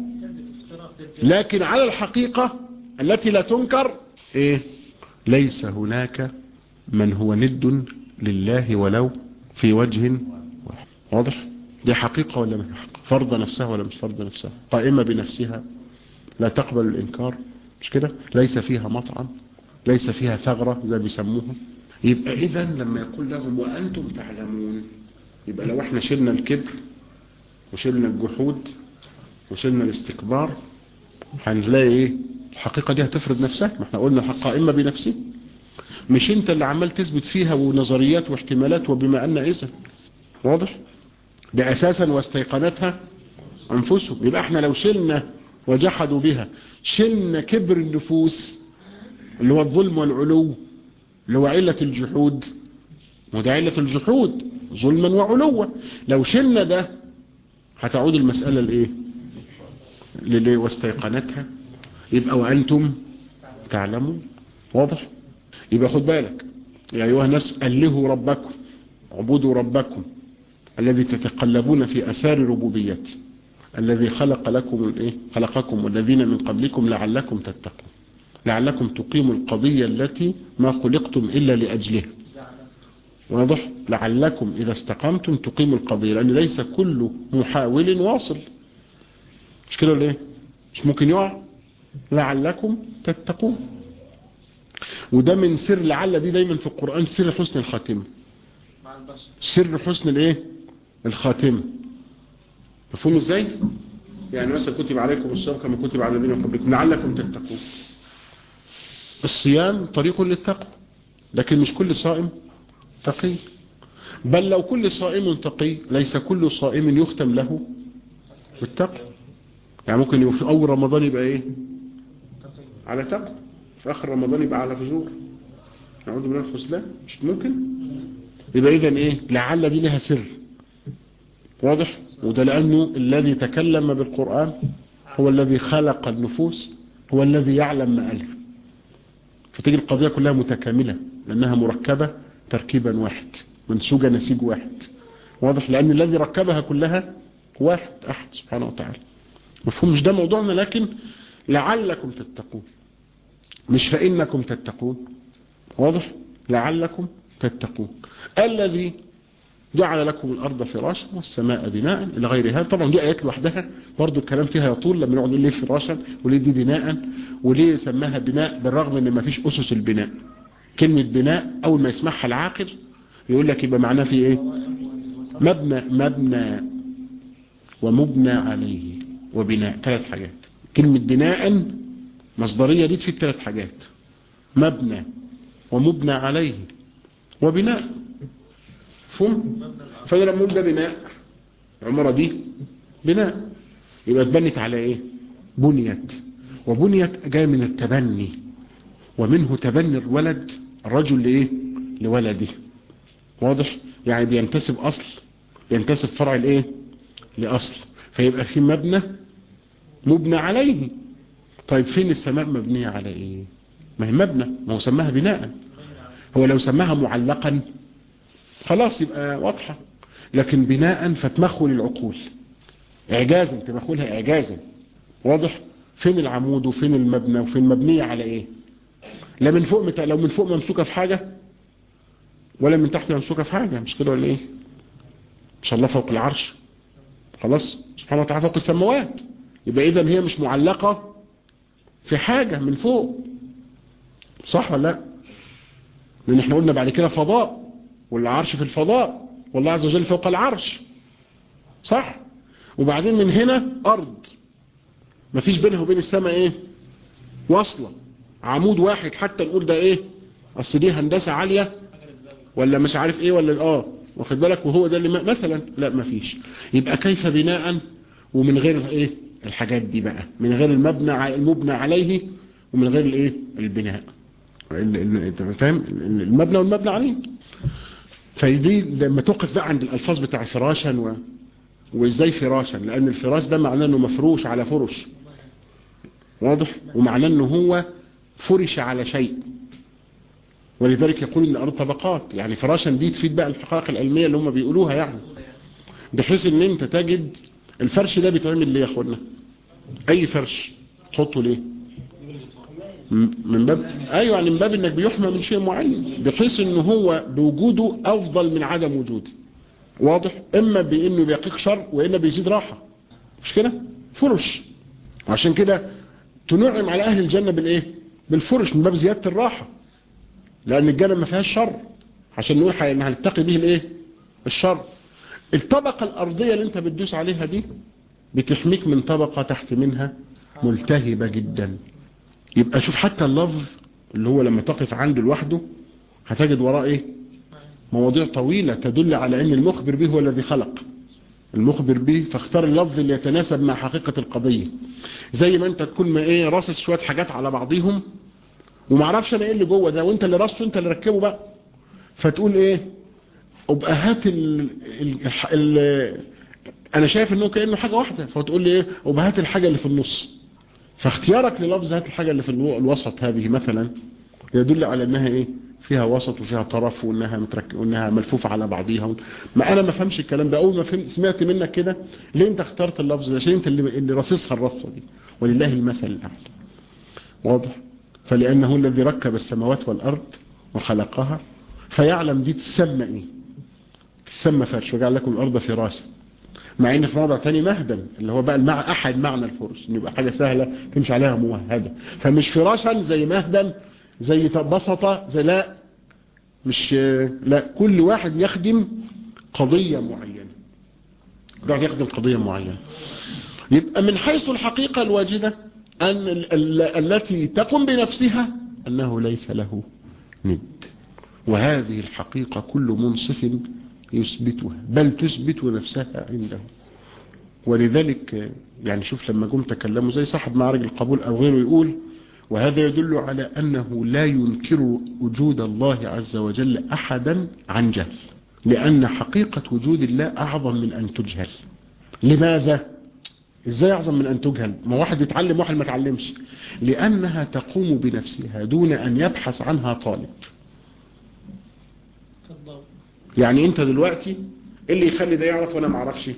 لكن على الحقيقة التي لا تنكر ايه ليس هناك من هو ند لله ولو في وجه واحد واضح دي حقيقة ولا مش حقيقة فرض نفسها ولا مش فرض نفسها قائمة بنفسها لا تقبل الانكار مش كده ليس فيها مطعم ليس فيها ثغرة زي بيسموها يبقى اذا لما يقول لهم وانتم تعلمون يبقى لو احنا شلنا الكبر وشلنا الجحود وشلنا الاستكبار هنلاقي ايه الحقيقة دي هتفرض نفسها ما احنا قلنا الحق قائمة بنفسه مش انت اللي عمال تثبت فيها ونظريات واحتمالات وبما ان اذا واضح ده اساسا واستيقنتها انفسهم يبقى احنا لو شلنا وجحدوا بها شلنا كبر النفوس اللي هو الظلم والعلو اللي هو علة الجحود وده علة الجحود ظلما وعلوا لو شلنا ده هتعود المسألة لايه للي واستيقنتها يبقى وأنتم تعلمون واضح يبقى خد بالك يا أيها الناس ألهوا ربكم عبودوا ربكم الذي تتقلبون في أسار ربوبيته الذي خلق لكم الايه خلقكم والذين من قبلكم لعلكم تتقون لعلكم تقيموا القضية التي ما خلقتم إلا لأجلها واضح لعلكم إذا استقمتم تقيموا القضية لأن ليس كل محاول واصل مش كده ولا ايه مش ممكن يقع لعلكم تتقون وده من سر لعل دي دايما في القرآن سر حسن الخاتمة سر حسن الايه الخاتمة مفهوم ازاي يعني مثلا كتب عليكم الصيام كما كتب على الذين قبلكم لعلكم تتقون الصيام طريق للتقوى لكن مش كل صائم تقي بل لو كل صائم تقي ليس كل صائم يختم له بالتقوى يعني ممكن في اول رمضان يبقى ايه على تقوى في اخر رمضان يبقى على فجور نعوذ بالله الخذلان مش ممكن يبقى اذا ايه لعل دي لها سر واضح وده لانه الذي تكلم بالقرآن هو الذي خلق النفوس هو الذي يعلم ما ألف فتيجي القضية كلها متكاملة لأنها مركبة تركيبا واحد منسوجة نسيج واحد واضح لأن الذي ركبها كلها واحد أحد سبحانه وتعالى مفهوم مش ده موضوعنا لكن لعلكم تتقون مش فإنكم تتقون واضح لعلكم تتقون الذي جعل لكم الأرض فراشا والسماء بناء إلى غير هذا طبعا دي آيات لوحدها برضو الكلام فيها يطول لما نقعد نقول ليه فراشا وليه دي بناء وليه سماها بناء بالرغم ان ما فيش أسس البناء كلمة بناء أول ما يسمعها العاقل يقول لك يبقى معناه في ايه مبنى مبنى ومبنى عليه وبناء ثلاث حاجات كلمة بناء مصدرية دي تفيد ثلاث حاجات مبنى ومبنى عليه وبناء فهم فانا لما اقول ده بناء العمارة دي بناء يبقى اتبنت على ايه بنيت وبنيت جاي من التبني ومنه تبني الولد الرجل لايه لولده واضح يعني بينتسب اصل ينتسب فرع الايه لاصل فيبقى في مبنى مبنى عليه طيب فين السماء مبنية على ايه ما هي مبنى ما هو سماها بناء هو لو سماها معلقا خلاص يبقى واضحة لكن بناء فتمخل العقول اعجازا تمخلها اعجازا واضح فين العمود وفين المبنى وفين مبنية على ايه لا من فوق مت... لو من فوق ممسوكة في حاجة ولا من تحت ممسوكة في حاجة مش كده ولا ايه ان شاء الله فوق العرش خلاص سبحانه وتعالى فوق السماوات يبقى اذا هي مش معلقة في حاجة من فوق صح ولا لا لان احنا قلنا بعد كده فضاء والعرش في الفضاء والله عز وجل فوق العرش صح وبعدين من هنا ارض مفيش بينها وبين السماء ايه واصلة عمود واحد حتى نقول ده ايه اصل دي هندسة عالية ولا مش عارف ايه ولا اه واخد بالك وهو ده اللي مثلا لا مفيش يبقى كيف بناء ومن غير ايه الحاجات دي بقى من غير المبنى المبنى عليه ومن غير الايه البناء انت فاهم المبنى والمبنى عليه فدي لما توقف بقى عند الالفاظ بتاع فراشا و... وازاي فراشا لان الفراش ده معناه انه مفروش على فرش واضح ومعناه انه هو فرش على شيء ولذلك يقول ان الارض طبقات يعني فراشا دي تفيد بقى الحقائق العلميه اللي هم بيقولوها يعني بحيث ان انت تجد الفرش ده بيتعمل ليه يا اخوانا اي فرش تحطه ليه من باب ايوه يعني من باب انك بيحمى من شيء معين بحيث ان هو بوجوده افضل من عدم وجوده واضح اما بانه بيقيك شر واما بيزيد راحه مش كده فرش وعشان كده تنعم على اهل الجنه بالايه بالفرش من باب زياده الراحه لان الجنه ما فيهاش شر عشان نقول ان هنتقي به الايه الشر الطبقه الارضيه اللي انت بتدوس عليها دي بتحميك من طبقه تحت منها ملتهبه جدا يبقى شوف حتى اللفظ اللي هو لما تقف عنده لوحده هتجد وراه ايه مواضيع طويلة تدل على ان المخبر به هو الذي خلق المخبر به فاختار اللفظ اللي يتناسب مع حقيقة القضية زي ما انت تكون ما ايه راصص شوية حاجات على بعضيهم ومعرفش انا ايه اللي جوه ده وانت اللي رصه انت اللي ركبه بقى فتقول ايه ابقى هات ال ال ال انا شايف انه كأنه حاجة واحدة فتقول لي ايه ابقى هات الحاجة اللي في النص فاختيارك للفظ هات الحاجة اللي في الوسط هذه مثلا يدل على انها ايه فيها وسط وفيها طرف وانها مترك وانها ملفوفة على بعضيها ما انا ما فهمش الكلام ده اول ما فهمت سمعت منك كده ليه انت اخترت اللفظ ده عشان انت اللي, اللي رصصها الرصة دي ولله المثل الاعلى واضح فلانه الذي ركب السماوات والارض وخلقها فيعلم دي تسمى ايه تسمى فرش وجعل لكم الارض فراشا مع ان في موضع تاني مهدا اللي هو بقى المع... احد معنى الفرش ان يبقى حاجة سهلة تمشي عليها موهدة فمش فراشا زي مهدا زي بسطة زي لا مش لا كل واحد يخدم قضية معينة يقعد يخدم قضية معينة يبقى من حيث الحقيقة الواجدة أن ال ال التي تقوم بنفسها أنه ليس له ند وهذه الحقيقة كل منصف يثبتها بل تثبت نفسها عنده ولذلك يعني شوف لما قم تكلموا زي صاحب معرج القبول أو غيره يقول وهذا يدل على أنه لا ينكر وجود الله عز وجل أحدا عن جهل لأن حقيقة وجود الله أعظم من أن تجهل لماذا؟ إزاي أعظم من أن تجهل؟ ما واحد يتعلم واحد ما تعلمش لأنها تقوم بنفسها دون أن يبحث عنها طالب يعني أنت دلوقتي اللي يخلي ده يعرف وأنا ما اعرفش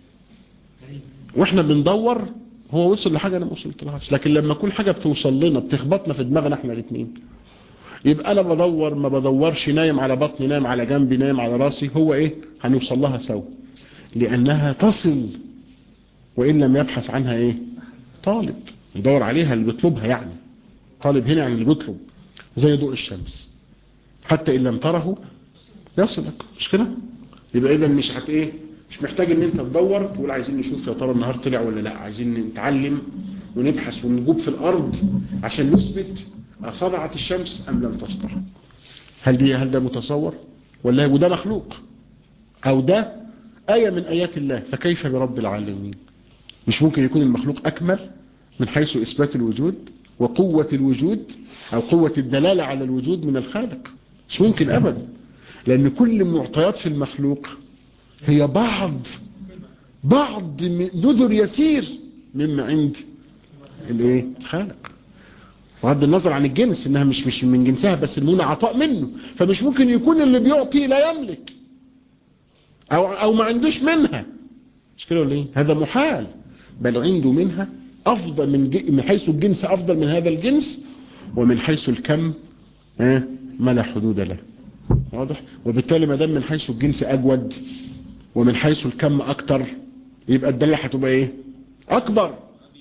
واحنا بندور هو وصل لحاجة انا ما وصلت لهاش لكن لما كل حاجة بتوصل لنا بتخبطنا في دماغنا احنا الاثنين يبقى انا بدور ما بدورش نايم على بطني نايم على جنبي نايم على راسي هو ايه هنوصل لها سوا لانها تصل وان لم يبحث عنها ايه طالب يدور عليها اللي بيطلبها يعني طالب هنا يعني اللي بيطلب زي ضوء الشمس حتى ان لم تره يصلك مش كده يبقى اذا مش هت ايه مش محتاج ان انت تدور تقول عايزين نشوف يا ترى النهار طلع ولا لا عايزين نتعلم ونبحث ونجوب في الارض عشان نثبت صنعت الشمس ام لم تصنع هل دي هل ده متصور ولا وده مخلوق او ده آية من آيات الله فكيف برب العالمين مش ممكن يكون المخلوق أكمل من حيث إثبات الوجود وقوة الوجود أو قوة الدلالة على الوجود من الخالق مش ممكن أبدا لأن كل معطيات في المخلوق هي بعض بعض نذر يسير مما عند الايه الخالق بغض النظر عن الجنس انها مش مش من جنسها بس المنى عطاء منه فمش ممكن يكون اللي بيعطي لا يملك او او ما عندوش منها مش كده ولا ايه هذا محال بل عنده منها افضل من من حيث الجنس افضل من هذا الجنس ومن حيث الكم ها ما لا حدود له واضح وبالتالي ما دام من حيث الجنس اجود ومن حيث الكم اكتر يبقى الدالة هتبقى ايه اكبر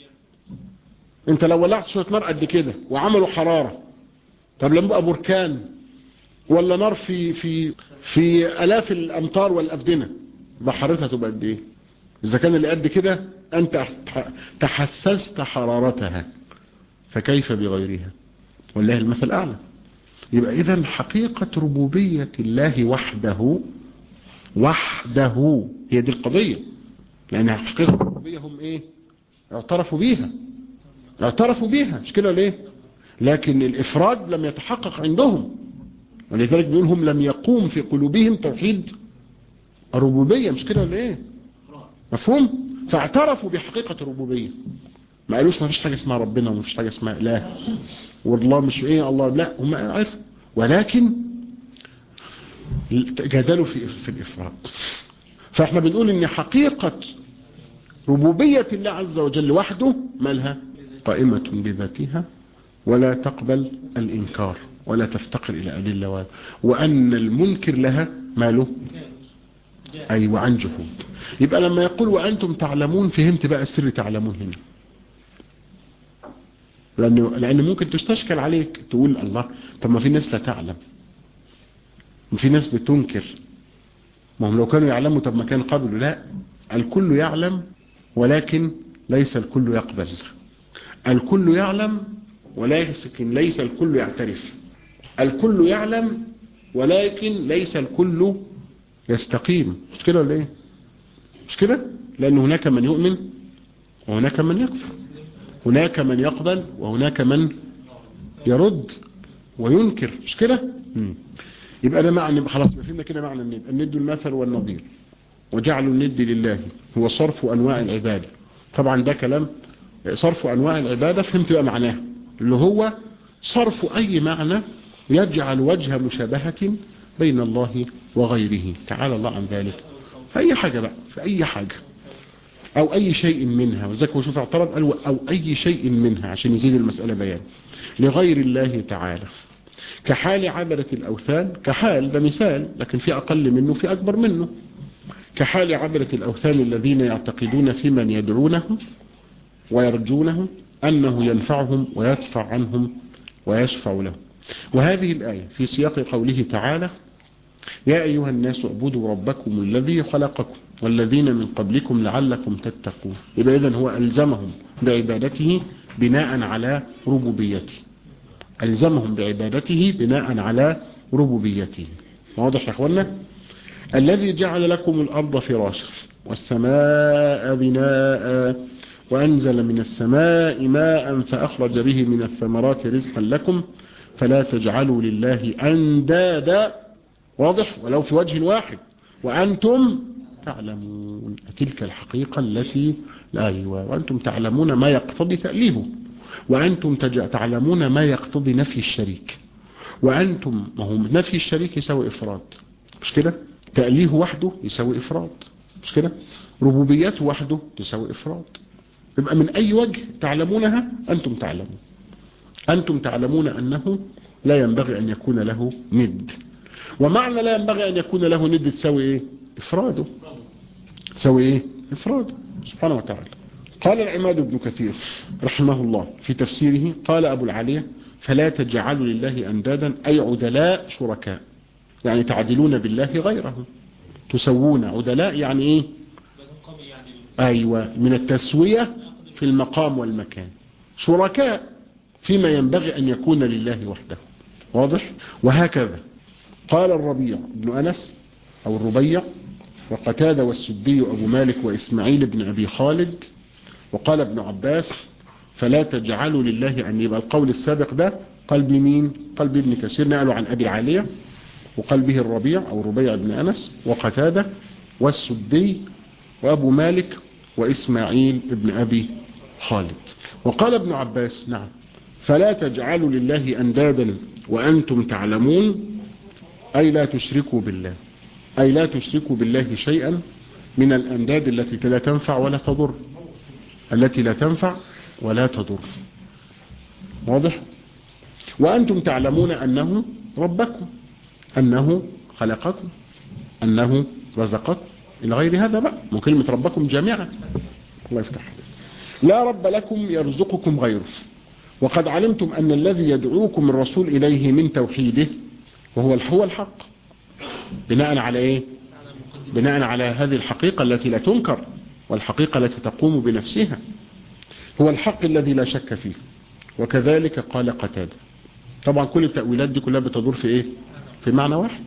انت لو ولعت شوية نار قد كده وعملوا حرارة طب لما بقى بركان ولا نار في في في الاف الامتار والافدنة بحرتها تبقى قد ايه اذا كان اللي قد كده انت تحسست حرارتها فكيف بغيرها والله المثل اعلى يبقى اذا حقيقة ربوبية الله وحده وحده هي دي القضية لأن حقيقة الربوبية هم إيه اعترفوا بيها اعترفوا بيها مش كده ليه لكن الإفراد لم يتحقق عندهم ولذلك بيقولهم لم يقوم في قلوبهم توحيد الربوبية مش كده ليه مفهوم فاعترفوا بحقيقة الربوبية ما قالوش ما فيش حاجة اسمها ربنا وما فيش حاجة اسمها إله والله مش ايه الله لا هم عرفوا ولكن جادلوا في في الإفراد فاحنا بنقول ان حقيقة ربوبية الله عز وجل وحده مالها قائمة بذاتها ولا تقبل الإنكار ولا تفتقر إلى أدلة وأن المنكر لها ماله أي وعن جهود يبقى لما يقول وأنتم تعلمون فهمت بقى السر تعلمون هنا لأنه لأن ممكن تستشكل عليك تقول الله طب ما في ناس لا تعلم وفي ناس بتنكر ما هم لو كانوا يعلموا طب ما كان قبلوا لا الكل يعلم ولكن ليس الكل يقبل الكل يعلم ولكن ليس الكل يعترف الكل يعلم ولكن ليس الكل يستقيم مش كده ولا ايه مش كده لان هناك من يؤمن وهناك من يكفر هناك من يقبل وهناك من يرد وينكر مش كده يبقى ده معنى خلاص فهمنا كده معنى الند الند المثل والنظير وجعل الند لله هو صرف انواع العباده طبعا ده كلام صرف انواع العباده فهمت بقى معناه اللي هو صرف اي معنى يجعل وجه مشابهه بين الله وغيره تعالى الله عن ذلك في اي حاجه بقى في اي حاجه او اي شيء منها وذلك هو شوف اعترض قال او اي شيء منها عشان يزيد المساله بيان لغير الله تعالى كحال عبدة الأوثان كحال ده مثال لكن في أقل منه في أكبر منه كحال عبدة الأوثان الذين يعتقدون في من يدعونهم ويرجونه أنه ينفعهم ويدفع عنهم ويشفع لهم وهذه الآية في سياق قوله تعالى يا أيها الناس اعبدوا ربكم الذي خلقكم والذين من قبلكم لعلكم تتقون يبقى إذن هو ألزمهم بعبادته بناء على ربوبيته ألزمهم بعبادته بناء على ربوبيته واضح يا أخوانا الذي جعل لكم الأرض فراشا والسماء بناء وأنزل من السماء ماء فأخرج به من الثمرات رزقا لكم فلا تجعلوا لله أندادا واضح ولو في وجه واحد وأنتم تعلمون تلك الحقيقة التي لا أيوة وأنتم تعلمون ما يقتضي تأليهه وأنتم تعلمون ما يقتضي نفي الشريك وأنتم ما هو نفي الشريك يساوي إفراد مش كده تأليه وحده يساوي إفراد مش كده ربوبيته وحده تساوي إفراد يبقى من أي وجه تعلمونها أنتم تعلمون أنتم تعلمون أنه لا ينبغي أن يكون له ند ومعنى لا ينبغي أن يكون له ند تساوي إيه إفراده تساوي إيه إفراده سبحانه وتعالى قال العماد بن كثير رحمه الله في تفسيره قال أبو العالية فلا تجعلوا لله أندادا أي عدلاء شركاء يعني تعدلون بالله غيره تسوون عدلاء يعني إيه أيوة من التسوية في المقام والمكان شركاء فيما ينبغي أن يكون لله وحده واضح وهكذا قال الربيع بن أنس أو الربيع وقتادة والسدي أبو مالك وإسماعيل بن أبي خالد وقال ابن عباس فلا تجعلوا لله أن يبقى القول السابق ده قلب مين قلب ابن كثير نقلوا عن أبي العالية وقلبه الربيع أو الربيع بن أنس وقتادة والسدي وأبو مالك وإسماعيل بن أبي خالد وقال ابن عباس نعم فلا تجعلوا لله أندادا وأنتم تعلمون أي لا تشركوا بالله أي لا تشركوا بالله شيئا من الأنداد التي لا تنفع ولا تضر التي لا تنفع ولا تضر واضح وأنتم تعلمون أنه ربكم أنه خلقكم أنه رزقكم إلى غير هذا بقى وكلمة ربكم جامعة الله يفتح لا رب لكم يرزقكم غيره وقد علمتم أن الذي يدعوكم الرسول إليه من توحيده وهو هو الحق بناء على إيه بناء على هذه الحقيقة التي لا تنكر والحقيقة التي تقوم بنفسها هو الحق الذي لا شك فيه وكذلك قال قتادة طبعا كل التأويلات دي كلها بتدور في إيه في معنى واحد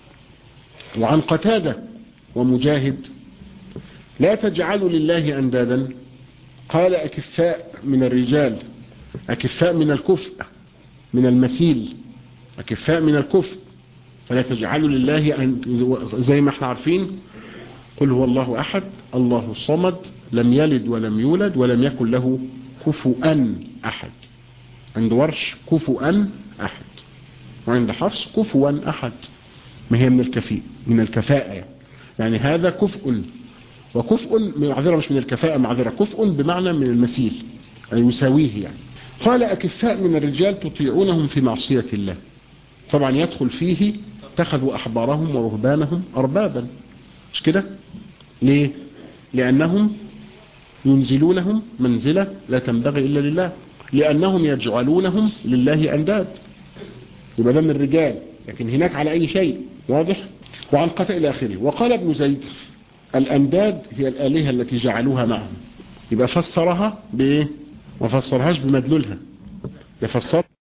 وعن قتادة ومجاهد لا تجعلوا لله أندادا قال أكفاء من الرجال أكفاء من الكفء من المثيل أكفاء من الكفء فلا تجعلوا لله أن زي ما احنا عارفين قل هو الله أحد الله الصمد لم يلد ولم يولد ولم يكن له كفؤا أحد عند ورش كفؤا أحد وعند حفص كفوا أحد ما هي من الكفيء من الكفاءة يعني, يعني هذا كفء وكفء معذرة مش من الكفاءة معذرة كفء بمعنى من المثيل يعني يساويه يعني قال أكفاء من الرجال تطيعونهم في معصية الله طبعا يدخل فيه اتخذوا أحبارهم ورهبانهم أربابا مش كده ليه لأنهم ينزلونهم منزلة لا تنبغي إلا لله لأنهم يجعلونهم لله أنداد يبقى ده من الرجال لكن هناك على أي شيء واضح وعن قتل إلى آخره وقال ابن زيد الأنداد هي الآلهة التي جعلوها معهم يبقى فسرها بإيه ما فسرهاش بمدلولها يفسر